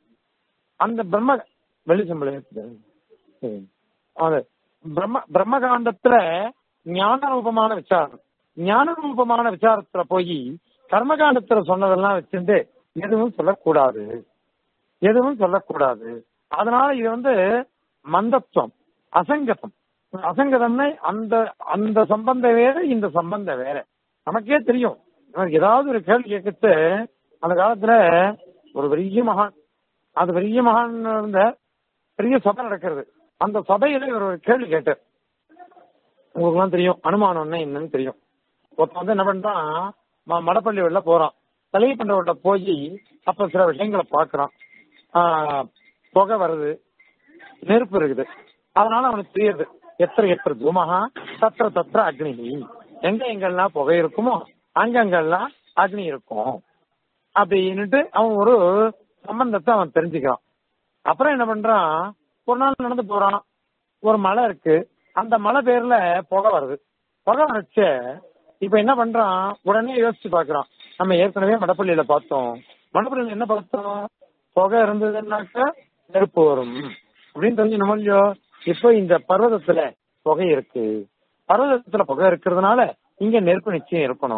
அந்த பிரம்ம வெளிச்சம்பளம் அது பிரம்ம பிரம்மகாண்டத்துல ஞான ரூபமான விசாரம் ஞான ரூபமான விசாரத்துல போய் கர்மகாண்டத்துல சொன்னதெல்லாம் வச்சுட்டு எதுவும் சொல்லக்கூடாது எதுவும் சொல்லக்கூடாது அதனால இது வந்து மந்தத்துவம் அசங்கதம் அசங்கதம்னா அந்த அந்த சம்பந்தம் வேற இந்த சம்பந்தம் வேற நமக்கே தெரியும் நமக்கு ஏதாவது ஒரு கேள்வி கேட்கறது அந்த காலத்துல ஒரு பெரிய மகான் அது பெரிய மகான் இருந்த பெரிய சபை நடக்கிறது அந்த சபையில இவர் ஒரு கேள்வி கேட்டார் உங்களுக்கு எல்லாம் தெரியும் அனுமானம்னா என்னன்னு தெரியும் ஒருத்தன் வந்து என்ன பண்றான் ம- மடப்பள்ளி வெளில போறான் தலையை பண்றவட்ட போய் அப்ப சில விஷயங்களை பாக்குறான் ஆஹ், புகை வருது நெருப்பு இருக்குது அதனால அவனுக்கு தெரியுது எத்திர எத்திர தூமகா தத்திர தத்திர அக்னி எங்க எங்கெல்லாம் புகை இருக்குமோ அங்கங்கெல்லாம் அக்னி இருக்கும் அப்படின்னுட்டு அவன் ஒரு சம்பந்தத்தை அவன் தெரிஞ்சுக்கிறான் அப்புறம் என்ன பண்றான் ஒரு நாள் நடந்து போறான் ஒரு மலை இருக்கு அந்த மலை பேர்ல புகை வருது புகை வச்ச இப்ப என்ன பண்றான் உடனே யோசிச்சு பாக்குறான் நம்ம ஏற்கனவே மடப்பள்ளியில பார்த்தோம் மடப்பள்ளியில என்ன பார்த்தோம் புகை இருந்ததுன்னாக்க நெருப்பு வரும் அப்படின்னு தெரிஞ்சு நம்ம இல்லையோ இப்ப இந்த பர்வதத்துல புகை இருக்கு பர்வதத்துல புகை இருக்கிறதுனால இங்க நெருப்பு நிச்சயம் இருக்கணும்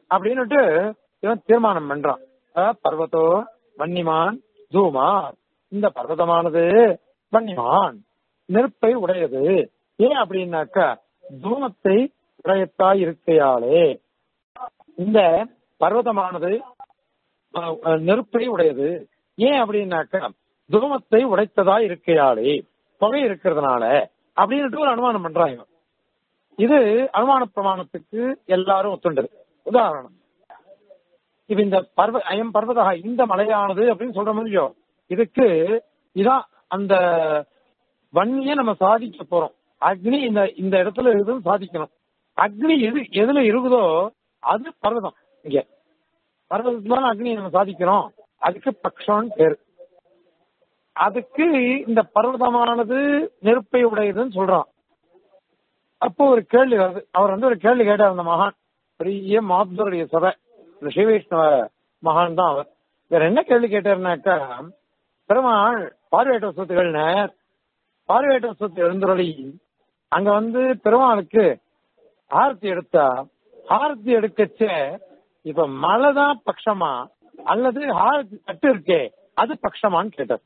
அப்படின்னுட்டு இவன் தீர்மானம் பண்றான் அஹ் பர்வதோ வன்னிமான் தூமார் இந்த பர்வதமானது வன்னிமான் நெருப்பை உடையது ஏன் அப்படின்னாக்கா தூமத்தை உடையத்தாய் இருக்கையாலே இந்த பர்வதமானது அஹ், அஹ், நெருப்பை உடையது ஏன் அப்படின்னாக்கா தூமத்தை உடைத்ததா இருக்கையாலே புகை இருக்கிறதுனால அப்படின்னுட்டு ஒரு அனுமானம் பண்றாங்க இது அனுமான பிரமாணத்துக்கு எல்லாரும் ஒத்துண்டது உதாரணம் இப்ப இந்த பர்வ அயம் பர்வதா இந்த மலையானது அப்படின்னு சொல்ற முடியோ இதுக்கு இதான் அந்த வன்னிய நம்ம சாதிக்க போறோம் அக்னி இந்த இந்த இடத்துல இருக்குதுன்னு சாதிக்கணும் அக்னி எது எதுல இருக்குதோ அது பர்வதம் இங்க பர்வதத்துல அக்னி நம்ம சாதிக்கிறோம் அதுக்கு பக்ஷம்னு பேரு அதுக்கு இந்த பர்வதமானது நெருப்பை உடையதுன்னு சொல்றான் அப்போ ஒரு கேள்வி வருது அவர் வந்து ஒரு கேள்வி கேட்டார் அந்த மகான் பெரிய மாப்தருடைய சபை இந்த ஸ்ரீவைஷ்ணவ மகான் தான் அவர் வேற என்ன கேள்வி கேட்டாருனாக்கா பெருமாள் பார்வையற்ற சொத்துகள் பார்வையற்ற சொத்து எழுந்துருளி அங்க வந்து பெருமாளுக்கு ஆரத்தி எடுத்தா ஆரத்தி எடுக்கச்ச இப்ப மழை தான் பட்சமா அல்லது ஆரத்தி தட்டு இருக்கே அது பட்சமான்னு கேட்டார்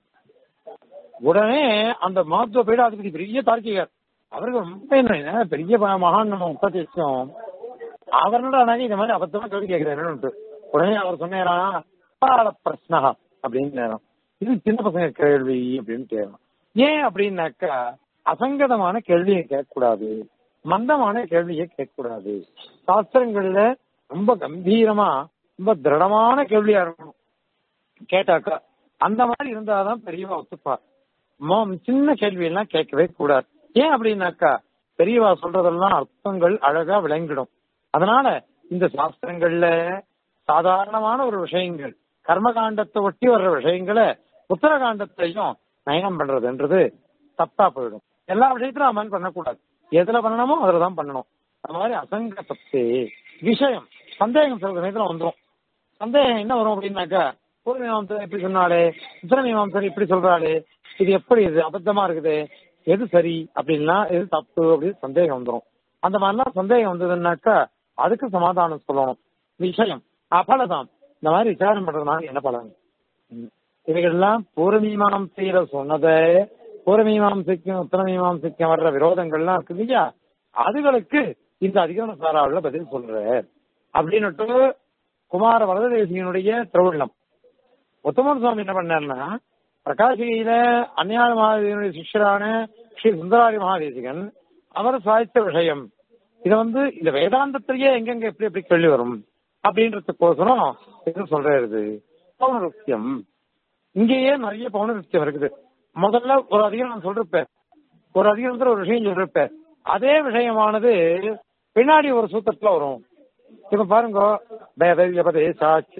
உடனே அந்த மகத்துவ பீடாதிபதி பெரிய தார்க்கிகர் அவருக்கு ரொம்ப என்ன பெரிய ம- மகான் நம்ம உபதேசம் அவரோட இந்த மாதிரி அபத்தமா கேள்வி கேட்கிறேன்னு உடனே அவர் சொன்னாரா பால பிரஸ்னா அப்படின்னு நேரம் இது சின்ன பசங்க கேள்வி அப்படின்னு கேட்கணும் ஏன் அப்படின்னாக்கா அசங்கதமான கேள்வியை கேட்கக்கூடாது மந்தமான கேள்வியை கேட்கக்கூடாது சாஸ்திரங்கள்ல ரொம்ப கம்பீரமா ரொம்ப திருடமான கேள்வியா இருக்கணும் கேட்டாக்கா அந்த மாதிரி இருந்தாதான் பெரியவா ஒத்துப்பார் மோம் சின்ன கேள்வி எல்லாம் கேட்கவே கூடாது ஏன் அப்படின்னாக்கா பெரியவா சொல்றதெல்லாம் அர்த்தங்கள் அழகா விளங்கிடும் அதனால இந்த சாஸ்திரங்கள்ல சாதாரணமான ஒரு விஷயங்கள் கர்மகாண்டத்தை ஒட்டி வர்ற விஷயங்களை உத்தரகாண்டத்தையும் நயனம் பண்றதுன்றது தப்பா போயிடும் எல்லா விஷயத்திலும் அமன் பண்ணக்கூடாது எதுல பண்ணணுமோ அதுல தான் பண்ணணும் அந்த மாதிரி அசங்க பத்து விஷயம் சந்தேகம் சில சமயத்துல வந்துடும் சந்தேகம் என்ன வரும் அப்படின்னாக்கா பூர்வ மீமாம்சர் இப்படி சொன்னாலே உத்தர மீமாம்சர் இப்படி சொல்றாளே இது எப்படி இது அபத்தமா இருக்குது எது சரி அப்படின்னா எது தப்பு அப்படின்னு சந்தேகம் வந்துடும் அந்த மாதிரிலாம் சந்தேகம் வந்ததுன்னாக்கா அதுக்கு சமாதானம் சொல்லணும் விஷயம் அபலதம் இந்த மாதிரி விசாரணை பண்றதுனால என்ன பலன் ம். இவைகள்லாம் பூர்வமீமாம்சையில சொன்னதை பூர்வமீமாம்சைக்கும் உத்தர மீமாம்சைக்கும் வர்ற விரோதங்கள்லாம் இருக்கு இல்லையா அதுகளுக்கு இந்த அதிகரண சாராவில் பதில் சொல்ற அப்படின்னுட்டு குமார வரததேசியனுடைய திருவிழம் உத்தமன் சுவாமி என்ன பண்ணாருன்னா பிரகாசியில அந்நியாய மகாதேவனுடைய சிஷ்யரான ஸ்ரீ சுந்தராரி மகாதேசிகன் அவர் சாதித்த விஷயம் இத வந்து இந்த வேதாந்தத்திலேயே எங்கெங்க எப்படி எப்படி கேள்வி வரும் அப்படின்றதுக்கோசரம் இது சொல்றது பௌனருத்தியம் இங்கேயே நிறைய பௌனருத்தியம் இருக்குது முதல்ல ஒரு அதிகம் நான் சொல்றப்ப ஒரு அதிகாரத்துல ஒரு விஷயம் சொல்றப்ப அதே விஷயமானது பின்னாடி ஒரு சூத்திரத்துல வரும் இப்ப பாருங்க வேதவியபதேசாச்ச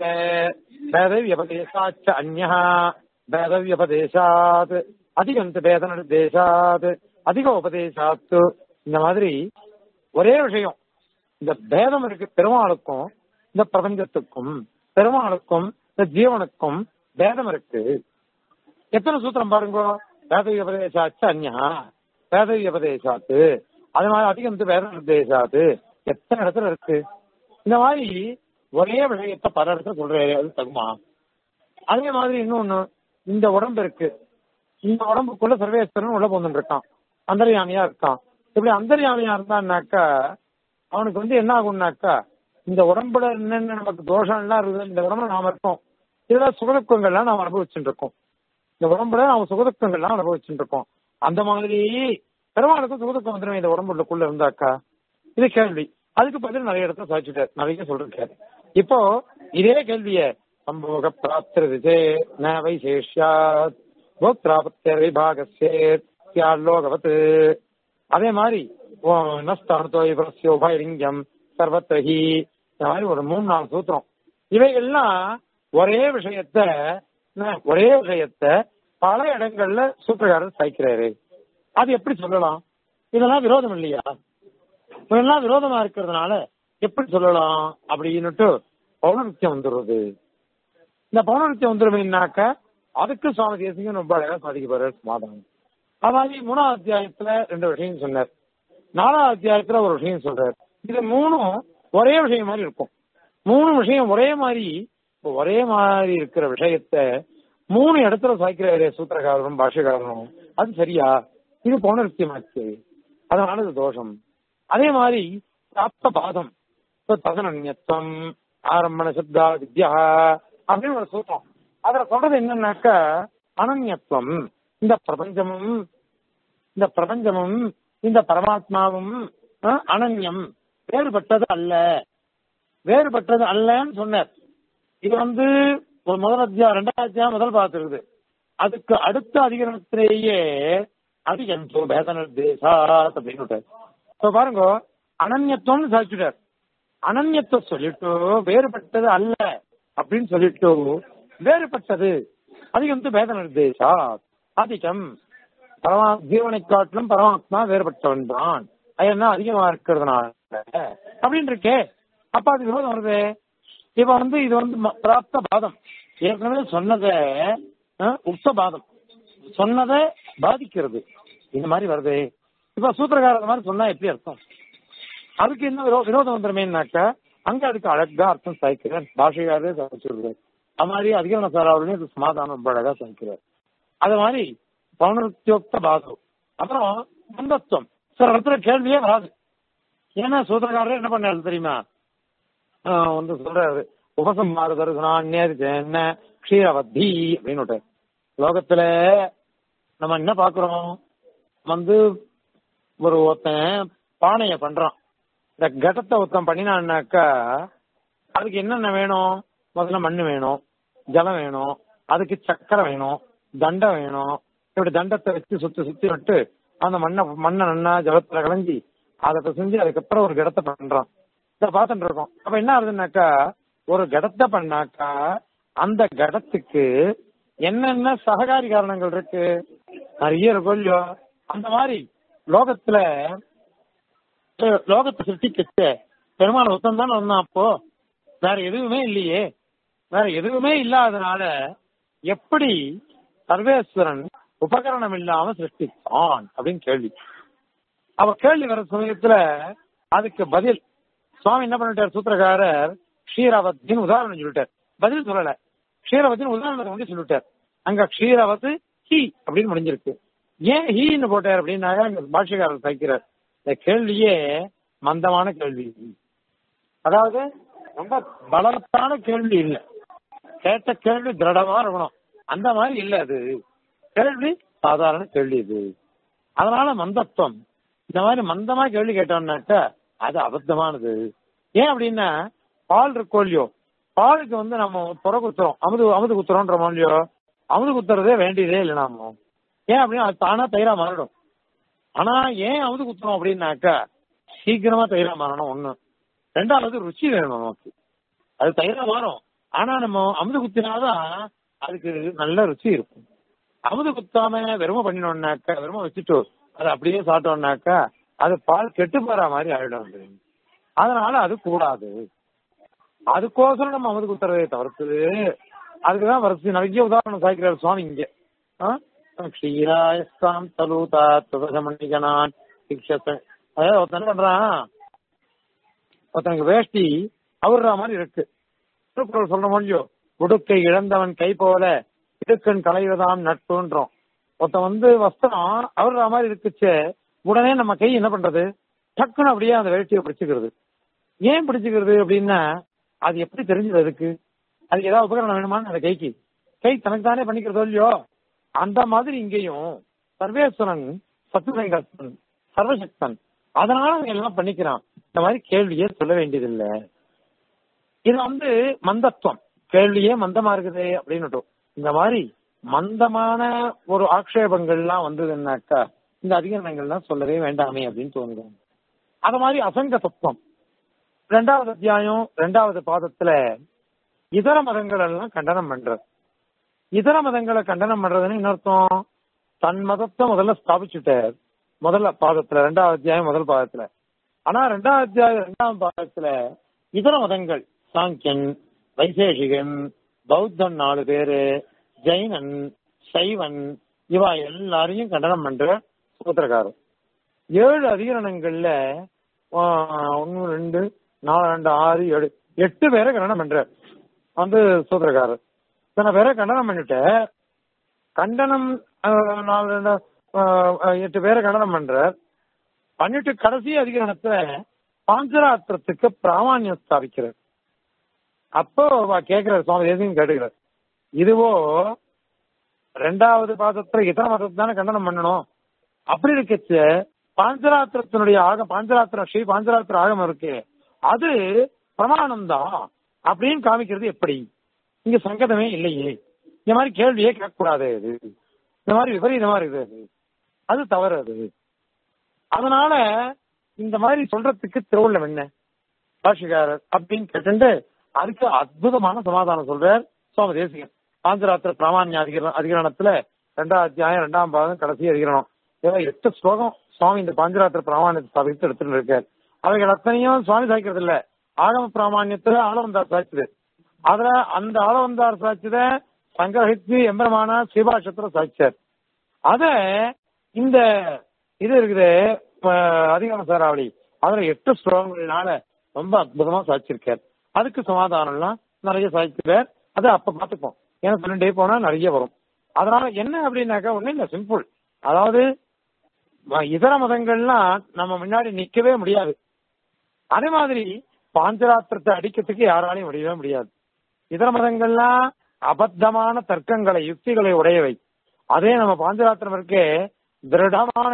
வேதவியபதேசாச்ச அந்யா வேதவியபதேசாத் அதிகந்த வேதன தேசாத் அதிக உபதேசாத்து இந்த மாதிரி ஒரே விஷயம் இந்த பேதம் இருக்கு பெருமாளுக்கும் இந்த பிரபஞ்சத்துக்கும் பெருமாளுக்கும் இந்த ஜீவனுக்கும் பேதம் இருக்கு எத்தனை சூத்திரம் பாருங்க வேதவி உபதேசாச்சு அந்யா வேதவி உபதேசாத்து அது மாதிரி அதிகம் வேத நிர்தேசாத்து எத்தனை இடத்துல இருக்கு இந்த மாதிரி ஒரே விஷயத்த பல இடத்துல சொல்றாரு அது தகுமா அதே மாதிரி இன்னொன்னு இந்த உடம்பு இருக்கு இந்த உடம்புக்குள்ள சர்வேஸ்வரன் உள்ள போந்துட்டு இருக்கான் அந்தர்யாமியா இருக்கான் இப்படி அந்தர்யாமியா இருந்தான்னாக்கா அவனுக்கு வந்து என்ன ஆகும்னாக்கா இந்த உடம்புல என்னென்ன நமக்கு தோஷம் எல்லாம் இருக்குது இந்த உடம்புல நாம இருக்கோம் இதுல சுகதுக்கங்கள்லாம் நாம் அனுபவிச்சுட்டு இருக்கோம் இந்த உடம்புல நாம சுகதுக்கங்கள்லாம் அனுபவிச்சுட்டு இருக்கோம் அந்த மாதிரி பெருமாளுக்கும் சுகதுக்கம் வந்துடும் இந்த உடம்புக்குள்ள இருந்தாக்கா இது கேள்வி அதுக்கு பதில் நிறைய இடத்துல சாதிச்சுட்டார் நிறைய சொல்றாரு இப்போ இதே கேள்விய சம்போக பிராப்திரது ந வைசேஷ்யாத் போக்திராபத்திய விபாகசேலோகவத் அதே மாதிரி நஸ்தானத்தோ உபயலிங்கம் சர்வத்திரஹி இந்த மாதிரி ஒரு மூணு நாலு சூத்திரம் இவைகள்லாம் ஒரே விஷயத்த ஒரே விஷயத்த பல இடங்கள்ல சூத்திரக்காரர் சாய்க்கிறாரு அது எப்படி சொல்லலாம் இதெல்லாம் விரோதம் இல்லையா இதெல்லாம் விரோதமா இருக்கிறதுனால எப்படி சொல்லலாம் அப்படின்னுட்டு பௌனருத்தியம் வந்துடுறது இந்த பௌனருத்தியம் வந்துருவீங்கன்னாக்க அதுக்கு சுவாமி தேசிகம் ரொம்ப அழகா சாதிக்க போறாரு சமாதானம் அது மாதிரி மூணாவது அத்தியாயத்துல ரெண்டு விஷயம் சொன்னார் நாலாவது அத்தியாயத்துல ஒரு விஷயம் சொல்றாரு இது மூணும் ஒரே விஷயம் மாதிரி இருக்கும் மூணு விஷயம் ஒரே மாதிரி இப்ப ஒரே மாதிரி இருக்கிற விஷயத்த மூணு இடத்துல சாய்க்கிறாரு சூத்திரக்காரரும் பாஷகாரரும் அது சரியா இது பௌனருத்தியமாச்சு அதனால இது தோஷம் அதே மாதிரி பிராப்த பாதம் இப்ப ததனன்யத்துவம் ஆரம்பண சப்தா வித்யா அப்படின்னு ஒரு சூத்திரம் அதுல சொல்றது என்னன்னாக்கா அனன்யத்துவம் இந்த பிரபஞ்சமும் இந்த பிரபஞ்சமும் இந்த பரமாத்மாவும் அஹ், அனன்யம் வேறுபட்டது அல்ல வேறுபட்டது அல்லன்னு சொன்னார் இது வந்து ஒரு முதல் அத்தியாயம் ரெண்டாவது அத்தியாயம் முதல் பார்த்துருக்குது அதுக்கு அடுத்த அதிகரணத்திலேயே அது எந்தோ பேத நிர்தேசாத் அப்படின்னு விட்டார். இப்ப பாருங்க அனன்யத்துவம்னு சாதிச்சுட்டார் அனன்யத்துவம் சொல்லிட்டு வேறுபட்டது அல்ல அப்படின்னு சொல்லிட்டு வேறுபட்டது அது வந்து பேத நிர்தேசா அதிகம் பரமா ஜீவனை காட்டிலும் பரமாத்மா வேறுபட்டவன் தான் அது என்ன அதிகமா இருக்கிறதுனால அப்படின்னு இருக்கே அப்ப அது விரோதம் வருது இப்ப வந்து இது வந்து ம- பிராப்த பாதம் ஏற்கனவே சொன்னதை அஹ், உக்த பாதம் சொன்னதை பாதிக்கிறது இந்த மாதிரி வருது இப்ப சூத்திரக்காரர் மாதிரி சொன்னா எப்படி அர்த்தம் அதுக்கு என்ன விரோ- விரோதம் வந்துருமேனாக்கா அங்க அதுக்கு அழகா அர்த்தம் சாய்க்கிறார் பாஷையாரே சாய்ச்சிருக்கார் அது மாதிரி அதிகரண சார் அவர்களே இது சமாதானம் ரொம்ப அழகா சாய்க்கிறார் அது மாதிரி பௌனருத்தியோக்த பாதம் அப்புறம் மந்தத்துவம் சில இடத்துல கேள்வியே வராது ஏன்னா சூத்திரக்காரர் என்ன பண்ணாரு தெரியுமா ஆஹ் வந்து சொல்றாரு உபசம்மாறு தருகிறான் என்ன க்ஷீரவத்தி அப்படின்னு விட்டாரு. லோகத்துல நம்ம என்ன பாக்குறோம் வந்து ஒரு ஒருத்தன் பானைய பண்றான் இந்த கடத்தை ஒருத்தன் பண்ணினான்னாக்கா அதுக்கு என்னென்ன வேணும் முதல்ல மண்ணு வேணும் ஜலம் வேணும் அதுக்கு சக்கரை வேணும் தண்டம் வேணும் இப்படி தண்டத்தை வச்சு சுத்தி சுத்தி விட்டு அந்த மண்ணை மண்ணை நன்னா ஜலத்துல கலஞ்சி அதை செஞ்சு அதுக்கப்புறம் ஒரு கடத்தை பண்றான் இதை பார்த்துட்டு இருக்கோம் அப்ப என்ன ஆகுதுன்னாக்கா ஒரு கடத்தை பண்ணாக்கா அந்த கடத்துக்கு என்னென்ன சககாரி காரணங்கள் இருக்கு நிறைய இருக்கும் இல்லையோ அந்த மாதிரி லோகத்துல அஹ், லோகத்தை சிருஷ்டிக்கச்ச பெருமாள் ஒத்தம் தானே வந்தான் அப்போ வேற எதுவுமே இல்லையே வேற எதுவுமே இல்லாதனால எப்படி சர்வேஸ்வரன் உபகரணம் இல்லாம சிருஷ்டித்தான் அப்படின்னு கேள்வி அவ கேள்வி வர சமயத்துல அதுக்கு பதில் சுவாமி என்ன பண்ணிட்டார் சூத்திரக்காரர் க்ஷீரவத்தின் உதாரணம் சொல்லிட்டார் பதில் சொல்லல க்ஷீரவத்தின் உதாரணத்தை வந்து சொல்லிட்டார் அங்க க்ஷீரவத்து ஹி அப்படின்னு முடிஞ்சிருக்கு ஏன் ஹீன்னு போட்டார் அப்படின்னாக்க அங்க பாஷ்யக்காரர் சைக்கிறார் இந்த கேள்வியே மந்தமான கேள்வி அதாவது ரொம்ப பலவத்தான கேள்வி இல்ல கேட்ட கேள்வி திருடமா இருக்கணும் அந்த மாதிரி இல்ல அது கேள்வி சாதாரண கேள்வி இது அதனால மந்தத்துவம் இந்த மாதிரி மந்தமா கேள்வி கேட்டோம்னாக்கா அது அபத்தமானது ஏன் அப்படின்னா பால் இருக்கோ இல்லையோ பாலுக்கு வந்து நம்ம புற குத்துறோம் அமுது அமுது குத்துறோன்றோமோ இல்லையோ அமுது குத்துறதே வேண்டியதே இல்லை நாம ஏன் அப்படின்னா அது தானா தயிரா மாறிடும் ஆனா ஏன் அமுது குத்துறோம் அப்படின்னாக்கா சீக்கிரமா தயிரா மாறணும் ஒண்ணு ரெண்டாவது ருச்சி வேணும் நமக்கு அது தயிரா மாறும் ஆனா நம்ம அமுது குத்தினாதான் அதுக்கு நல்ல ருச்சி இருக்கும் அமுது குத்தாம வெறுமை பண்ணினோம்னாக்கா வெறுமை வச்சுட்டு அதை அப்படியே சாப்பிட்டோம்னாக்கா அது பால் கெட்டு போற மாதிரி ஆயிடும் அது. அதனால அது கூடாது அதுக்கோசரம் நம்ம அமுது குத்துறதை தவிர்த்து அதுக்குதான் வரிசை நிறைய உதாரணம் சாய்க்கிறார் சுவாமி இங்க ஆ? க்ஷீராயஸ்தாம் தலூதா துவசமணிகனான் சிக்ஷத்த அதாவது ஒருத்தன் என்ன பண்றான் ஒருத்தனுக்கு வேஷ்டி அவர்ற மாதிரி இருக்கு திருக்குறள் சொல்ற முடியும் உடுக்கை இழந்தவன் கை போல இடுக்கன் களைவதாம் நட்புன்றோம் ஒருத்தன் வந்து வஸ்திரம் அவர்ற மாதிரி இருக்குச்சே உடனே நம்ம கை என்ன பண்றது டக்குன்னு அப்படியே அந்த வேஷ்டியை பிடிச்சுக்கிறது ஏன் பிடிச்சுக்கிறது அப்படின்னா அது எப்படி தெரிஞ்சது அதுக்கு அது ஏதாவது உபகரணம் வேணுமான்னு அந்த கைக்கு கை தனக்கு தானே பண்ணிக்கிறதோ இல்லையோ அந்த மாதிரி இங்கேயும் சர்வேஸ்வரன் சத்துசங்கன் சர்வசக்தன் அதனால அவன் எல்லாம் பண்ணிக்கிறான் இந்த மாதிரி கேள்வியே சொல்ல வேண்டியதில்லை இது வந்து மந்தத்துவம் கேள்வியே மந்தமா இருக்குது அப்படின்னு இந்த மாதிரி மந்தமான ஒரு ஆக்ஷேபங்கள்லாம் வந்ததுன்னாக்கா இந்த அதிகரணங்கள்லாம் சொல்லவே வேண்டாமே அப்படின்னு தோணுது அது மாதிரி அசங்க தத்துவம் ரெண்டாவது அத்தியாயம் ரெண்டாவது பாதத்துல இதர மதங்கள் எல்லாம் கண்டனம் பண்றது இதர மதங்களை கண்டனம் பண்றதுன்னு என்ன அர்த்தம் தன் மதத்தை முதல்ல ஸ்தாபிச்சுட்டார் முதல்ல பாதத்துல ரெண்டாவது அத்தியாயம் முதல் பாதத்துல ஆனா ரெண்டாவது அத்தியாயம் ரெண்டாம் பாதத்துல இதர மதங்கள் சாங்கியன் வைசேஷிகன் பௌத்தன் நாலு பேரு ஜெயினன் சைவன் இவா எல்லாரையும் கண்டனம் பண்ற சூத்திரக்காரர் ஏழு அதிகரணங்கள்ல ஒன்னு ரெண்டு நாலு ரெண்டு ஆறு ஏழு எட்டு பேரை கண்டனம் பண்றார் வந்து சூத்திரக்காரர் இத்தனை பேரை கண்டனம் பண்ணிட்டு கண்டனம் அஹ், நாலு ரெண்டு, அஹ், எட்டு பேரை கண்டனம் பண்றார் பண்ணிட்டு கடைசி அதிகரணத்துல பாஞ்சராத்திரத்துக்கு பிராமான்யம் ஸ்தாபிக்கிறார் அப்போ அவ கேட்கிறார் சுவாமி தேசியம் கேட்டுக்கிறார் இதுவோ ரெண்டாவது பாதத்துல இதர மதத்தை தானே கண்டனம் பண்ணணும் அப்படி இருக்கச்ச பாஞ்சராத்திரத்தினுடைய ஆகம் பாஞ்சராத்திரம் ஸ்ரீ பாஞ்சராத்திர ஆகம் இருக்கு அது பிரமாணம் தான் அப்படின்னு காமிக்கிறது எப்படி இங்க சங்கதமே இல்லையே இந்த மாதிரி கேள்வியே கேட்கக்கூடாது இது இந்த மாதிரி விபரீதமா இருக்குது அது அது தவறு அது அதனால இந்த மாதிரி சொல்றதுக்கு திருவள்ளம் என்ன பாஷிகாரர் அப்படின்னு கேட்டு அதுக்கு அற்புதமான சமாதானம் சொல்றார் சுவாமி தேசிகன் பாஞ்சராத்திர பிராமான்ய அதிகரண அதிகரணத்துல ரெண்டாம் அத்தியாயம் ரெண்டாம் பாகம் கடைசி அதிகரணம் ஏதோ எட்டு ஸ்லோகம் சுவாமி இந்த பாஞ்சராத்திர பிராமான்யத்தை ஸ்தாபித்து எடுத்துட்டு இருக்கார் அவைகள் அத்தனையும் சுவாமி சாய்க்கிறது இல்ல ஆகம பிராமான்யத்துல ஆளவந்தார் சாய்ச்சது அதுல அந்த ஆளவந்தார் சாட்சித சங்கரஹித்து எம்பரமான சிவாஷத்துல சாட்சியார் அத இந்த இது இருக்குது அதிகார சாராவளி அதுல எட்டு ஸ்லோகங்கள்னால ரொம்ப அற்புதமா சாதிச்சிருக்கார் அதுக்கு சமாதானம் எல்லாம் நிறைய சாதிச்சிருக்கார் அதை அப்ப பாத்துப்போம் ஏன்னா சொல்லிட்டே போனா நிறைய வரும் அதனால என்ன அப்படின்னாக்கா ஒண்ணு இல்ல சிம்பிள் அதாவது ம- இதர மதங்கள்லாம் நம்ம முன்னாடி நிக்கவே முடியாது அதே மாதிரி பாஞ்சராத்திரத்தை அடிக்கிறதுக்கு யாராலையும் முடியவே முடியாது இதர மதங்கள்லாம் அபத்தமான தர்க்கங்களை யுக்திகளை உடையவை அதே நம்ம பாஞ்சராத்திரம் இருக்கே திருடமான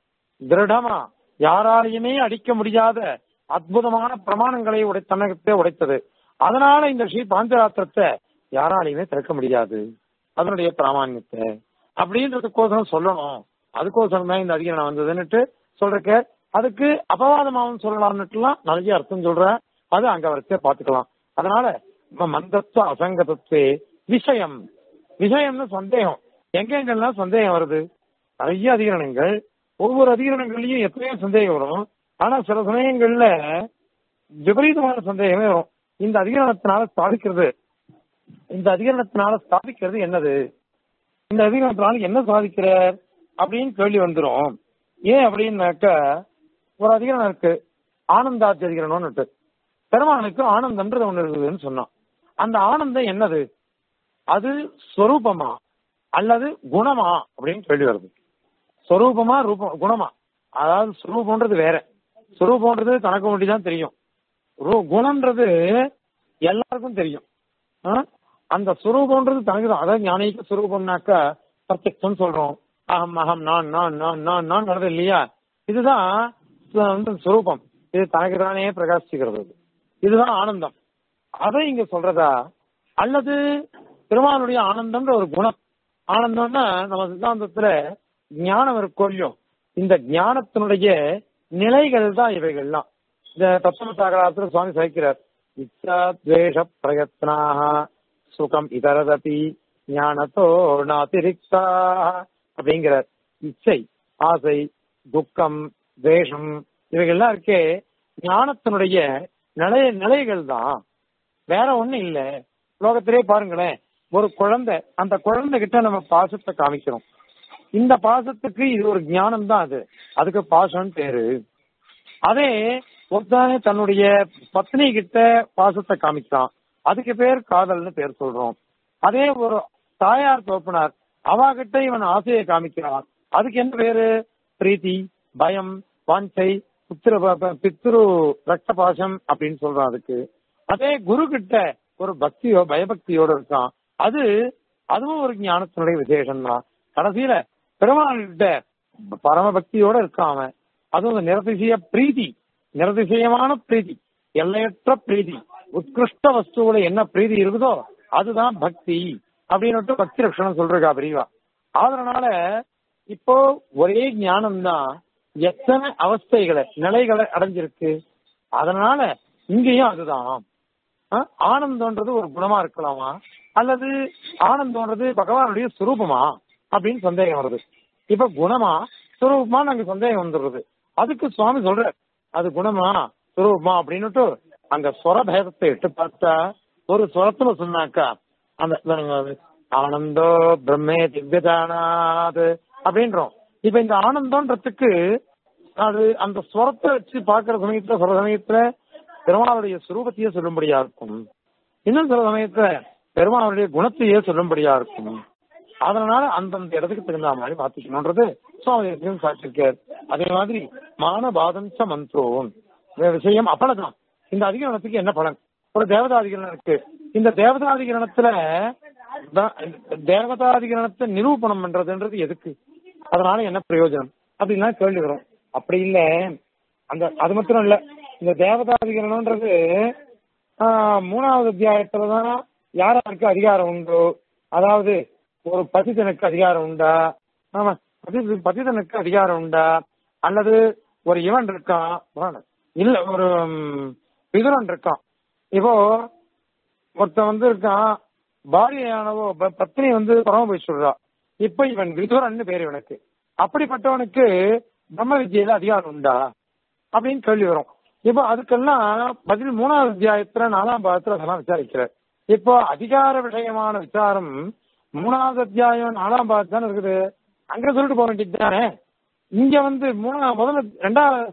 திருடமா யாராலையுமே அடிக்க முடியாத அற்புதமான பிரமாணங்களை உடை தன்னகத்தே உடைத்தது அதனால இந்த ஸ்ரீ பாஞ்சராத்திரத்தை யாராலையுமே திறக்க முடியாது அதனுடைய பிராமான்யத்தை அப்படின்றதுக்கோசரம் சொல்லணும் அதுக்கோசரம் தான் இந்த அதிகாரம் வந்ததுன்னுட்டு சொல்றக்க அதுக்கு அபவாதமாவும் சொல்லலாம்னுட்டுலாம் நிறைய அர்த்தம் சொல்றேன் அது அங்க வரைச்சே பாத்துக்கலாம் அதனால நம்ம மந்தத்துவ அசங்கதத்துவே விஷயம் விஷயம்னு சந்தேகம் எங்கெங்கெல்லாம் சந்தேகம் வருது நிறைய அதிகரணங்கள் ஒவ்வொரு அதிகரணங்கள்லயும் எத்தனையோ சந்தேகம் வரும் ஆனா சில சமயங்கள்ல விபரீதமான சந்தேகமே வரும் இந்த அதிகரணத்தினால ஸ்தாபிக்கிறது இந்த அதிகரணத்தினால ஸ்தாபிக்கிறது என்னது இந்த அதிகரணத்தினால என்ன சாதிக்கிறார் அப்படின்னு கேள்வி வந்துரும் ஏன் அப்படின்னாக்க ஒரு அதிகரணம் இருக்கு ஆனந்தாத்தி அதிகரணம்னு இருக்கு. பெருமானுக்கு ஆனந்தம்ன்றது ஒண்ணு இருக்குதுன்னு சொன்னான் அந்த ஆனந்தம் என்னது அது ஸ்வரூபமா அல்லது குணமா அப்படின்னு கேள்வி வருது ஸ்வரூபமா ரூபம் குணமா அதாவது ஸ்வரூபம்ன்றது வேற ஸ்வரூபம்ன்றது தனக்கு ஒண்டி தான் தெரியும் ரூ- குணம்ன்றது எல்லாருக்கும் தெரியும் ஆ? அந்த சுரூபம்ன்றது தனக்கு தான் அதாவது ஞானிக்கு சுரூபம்னாக்கா பிரத்யக்ஷம் சொல்றோம் அகம் அகம் நான் நான் நான் நான் நான் வருது இல்லையா இதுதான் சு- வந்து சுரூபம் இது தனக்கு தானே பிரகாசிக்கிறது இது. இதுதான் ஆனந்தம் அதை இங்க சொல்றதா அல்லது பெருமானுடைய ஆனந்தம்ன்ற ஒரு குணம் ஆனந்தம்னா நம்ம சித்தாந்தத்துல ஞானம் இருக்கோ இல்லையோ இந்த ஞானத்தினுடைய நிலைகள் தான் இவைகள்லாம் இந்த தத்துவ சாகராத்துல சுவாமி சாய்க்கிறார் இச்சா துவேஷ பிரயத்னாக சுகம் இதரதபி ஞானத்தோ நாதிரிக்தா அப்படிங்கிறார் இச்சை ஆசை துக்கம் துவேஷம் இவைகள்லாம் இருக்கே ஞானத்தினுடைய நிலை நிலைகள் தான் வேற ஒண்ணும் இல்ல லோகத்திலே பாருங்களேன் ஒரு குழந்தை அந்த குழந்தை கிட்ட நம்ம பாசத்தை காமிக்கிறோம் இந்த பாசத்துக்கு இது ஒரு ஞானம் தான் அது அதுக்கு பாசம்னு பேரு அதே ஒருத்தனே தன்னுடைய பத்னி கிட்ட பாசத்தை காமிக்கிறான் அதுக்கு பேர் காதல்னு பேர் சொல்றோம் அதே ஒரு தாயார் தோப்பினார் அவ கிட்ட இவன் ஆசையை காமிக்கிறான் அதுக்கு என்ன பேரு பிரீத்தி பயம் வாஞ்சை புத்திர ப- ப- பித்ரு ரத்த பாசம் அப்படின்னு சொல்றான் அதுக்கு அதே குரு கிட்ட ஒரு பக்தியோ பயபக்தியோட இருக்கான் அது அதுவும் ஒரு ஞானத்தினுடைய விசேஷம் தான் கடைசியில பெருமாள் கிட்ட பரம பக்தியோட இருக்கான் அவன் அதுவும் அந்த நிரதிசய பிரீதி நிரதிசயமான பிரீதி எல்லையற்ற பிரீதி உத்கிருஷ்ட வஸ்துவோட என்ன பிரீதி இருக்குதோ அதுதான் பக்தி அப்படின்னு பக்தி லட்சணம் சொல்றா பிரிவா அதனால இப்போ ஒரே ஞானம் தான் எத்தனை அவஸ்தைகளை நிலைகளை அடைஞ்சிருக்கு அதனால இங்கேயும் அதுதான் ஆ, ஆனந்தம்ன்றது ஒரு குணமா இருக்கலாமா அல்லது ஆனந்தம்ன்றது பகவானுடைய சுரூபமா அப்படின்னு சந்தேகம் வருது இப்ப குணமா சுரூபமா நாங்க சந்தேகம் வந்துடுறது அதுக்கு சுவாமி சொல்ற அது குணமா சுரூபமா அப்படின்னுட்டு அங்க ஸ்வர பேதத்தை இட்டு பார்த்தா ஒரு ஸ்வரத்துல சொன்னாக்கா அந்த பாருங்க, ஆனந்தோ பிரம்மே திவ்யதானாது அப்படின்றோம் இப்ப இந்த ஆனந்தம்ன்றதுக்கு அது அந்த ஸ்வரத்தை வச்சு பாக்குற சமயத்துல சொல்ற சமயத்துல பெருமாளுடைய சுரூபத்தையே சொல்லும்படியா இருக்கும் இன்னும் சில சமயத்துல பெருமாளுடைய குணத்தையே சொல்லும்படியா இருக்கும் அதனால அந்தந்த இடத்துக்கு தகுந்த மாதிரி மாத்திக்கணும்ன்றது சுவாமி சாட்சிருக்கார் அதே மாதிரி மானபாதம் ச மந்த்ரோன் இந்த விஷயம் அப்பளதான் இந்த அதிகரணத்துக்கு என்ன பலன் ஒரு தேவதாதிகரணம் இருக்கு இந்த தேவதாதிகரணத்துல த- தேவதாதிகரணத்தை நிரூபணம் பண்றதுன்றது எதுக்கு அதனால என்ன பிரயோஜனம் அப்படின்னா கேள்வி வரும் அப்படி இல்ல அந்த அது மாத்திரம் இல்ல இந்த தேவதாதிகரணம்ன்றது ஆஹ், மூணாவது அத்தியாயத்துலதான் யாராருக்கு அதிகாரம் உண்டோ அதாவது ஒரு பதிதனுக்கு அதிகாரம் உண்டா ஆமா பதி- பதிதனுக்கு அதிகாரம் உண்டா அல்லது ஒரு இவன் இருக்கான் வாண. இல்ல ஒரு ம், விதுரன் இருக்கான் இப்போ ஒருத்தன் வந்து இருக்கான் பாரியானவோ ப- பத்னி வந்து பரம போய் சொல்றா இப்ப இவன் விதுரன்னு பேர் இவனுக்கு அப்படிப்பட்டவனுக்கு பிரம்ம வித்யில அதிகாரம் உண்டா அப்படின்னு கேள்வி வரும் இப்போ அதுக்கெல்லாம் பதில் மூணாவது அத்தியாயத்துல நாலாம் பாகத்துல அதெல்லாம் விசாரிக்கிறார் இப்போ அதிகார விஷயமான விசாரம் மூணாவது அத்தியாயம் நாலாம் பாகத்து தானே இருக்குது அங்க சொல்லிட்டு போக வேண்டியது தானே இங்க வந்து மூணா முதல்ல ரெண்டாவது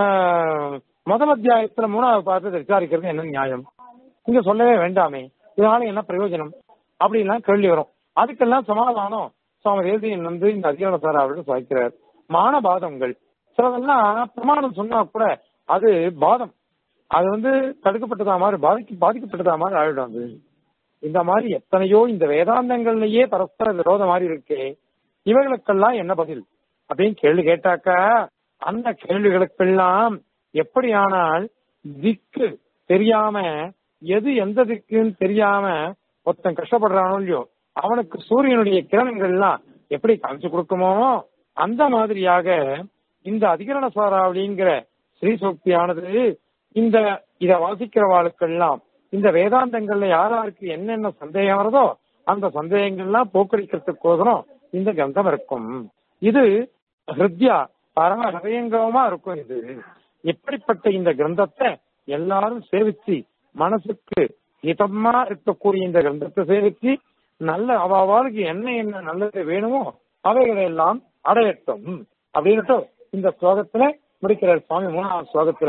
ஆஹ், முதல் அத்தியாயத்துல மூணாவது பாகத்தை விசாரிக்கிறது என்ன நியாயம் இங்க சொல்லவே வேண்டாமே இதனால என்ன பிரயோஜனம் அப்படின்லாம் கேள்வி வரும் அதுக்கெல்லாம் சமாதானம் சுவாமி வேதியன் வந்து இந்த அதிகார சார் அவர்கள் சாய்க்கிறார் மானபாதங்கள் சிலதெல்லாம் பிரமாணம் சொன்னா கூட அது பாதம் அது வந்து தடுக்கப்பட்டதா மாதிரி பாதிக்க பாதிக்கப்பட்டதா மாதிரி ஆயிடும் அது இந்த மாதிரி எத்தனையோ இந்த வேதாந்தங்கள்லயே பரஸ்பர விரோதம் மாதிரி இருக்கே இவைகளுக்கெல்லாம் என்ன பதில் அப்படின்னு கேள்வி கேட்டாக்கா அந்த கேள்விகளுக்கெல்லாம் எப்படியானால் திக்கு தெரியாம எது எந்த திக்குன்னு தெரியாம ஒருத்தன் கஷ்டப்படுறானோ இல்லையோ அவனுக்கு சூரியனுடைய கிரணங்கள்லாம் எப்படி காமிச்சு கொடுக்குமோ அந்த மாதிரியாக இந்த அதிகரண சாராவளிங்கிற ஸ்ரீசோக்தியானது இந்த இத வாசிக்கிறவாளுக்கெல்லாம் இந்த வேதாந்தங்கள்ல யாராருக்கு என்னென்ன சந்தேகம் வருதோ அந்த சந்தேகங்கள்லாம் போக்கடிக்கிறதுக்கோசரம் இந்த கிரந்தம் இருக்கும் இது ஹிருத்யா பரம ஹயங்கரமா இருக்கும் இது இப்படிப்பட்ட இந்த கிரந்தத்தை எல்லாரும் சேவிச்சு மனசுக்கு இதமா இருக்கக்கூடிய இந்த கிரந்தத்தை சேவிச்சு நல்ல அவாவாளுக்கு என்ன என்ன நல்லது வேணுமோ அவைகளை எல்லாம் அடையட்டும் அப்படின்ட்டு இந்த ஸ்லோகத்துல முடிக்கிறார் சுவாமி மூணாவது ஸ்லோகத்துல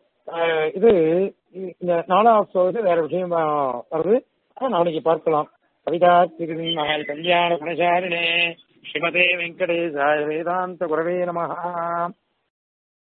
ஆஹ் இது இந்த நாலாவது ஸ்லோகத்துல வேற விஷயம் ஆஹ், வருது அதை நாளைக்கு பார்க்கலாம் கவிதா திருநாள் கல்யாண குணசாரிணே ஸ்ரீமதே வெங்கடேசாய வேதாந்த குரவே நமஹா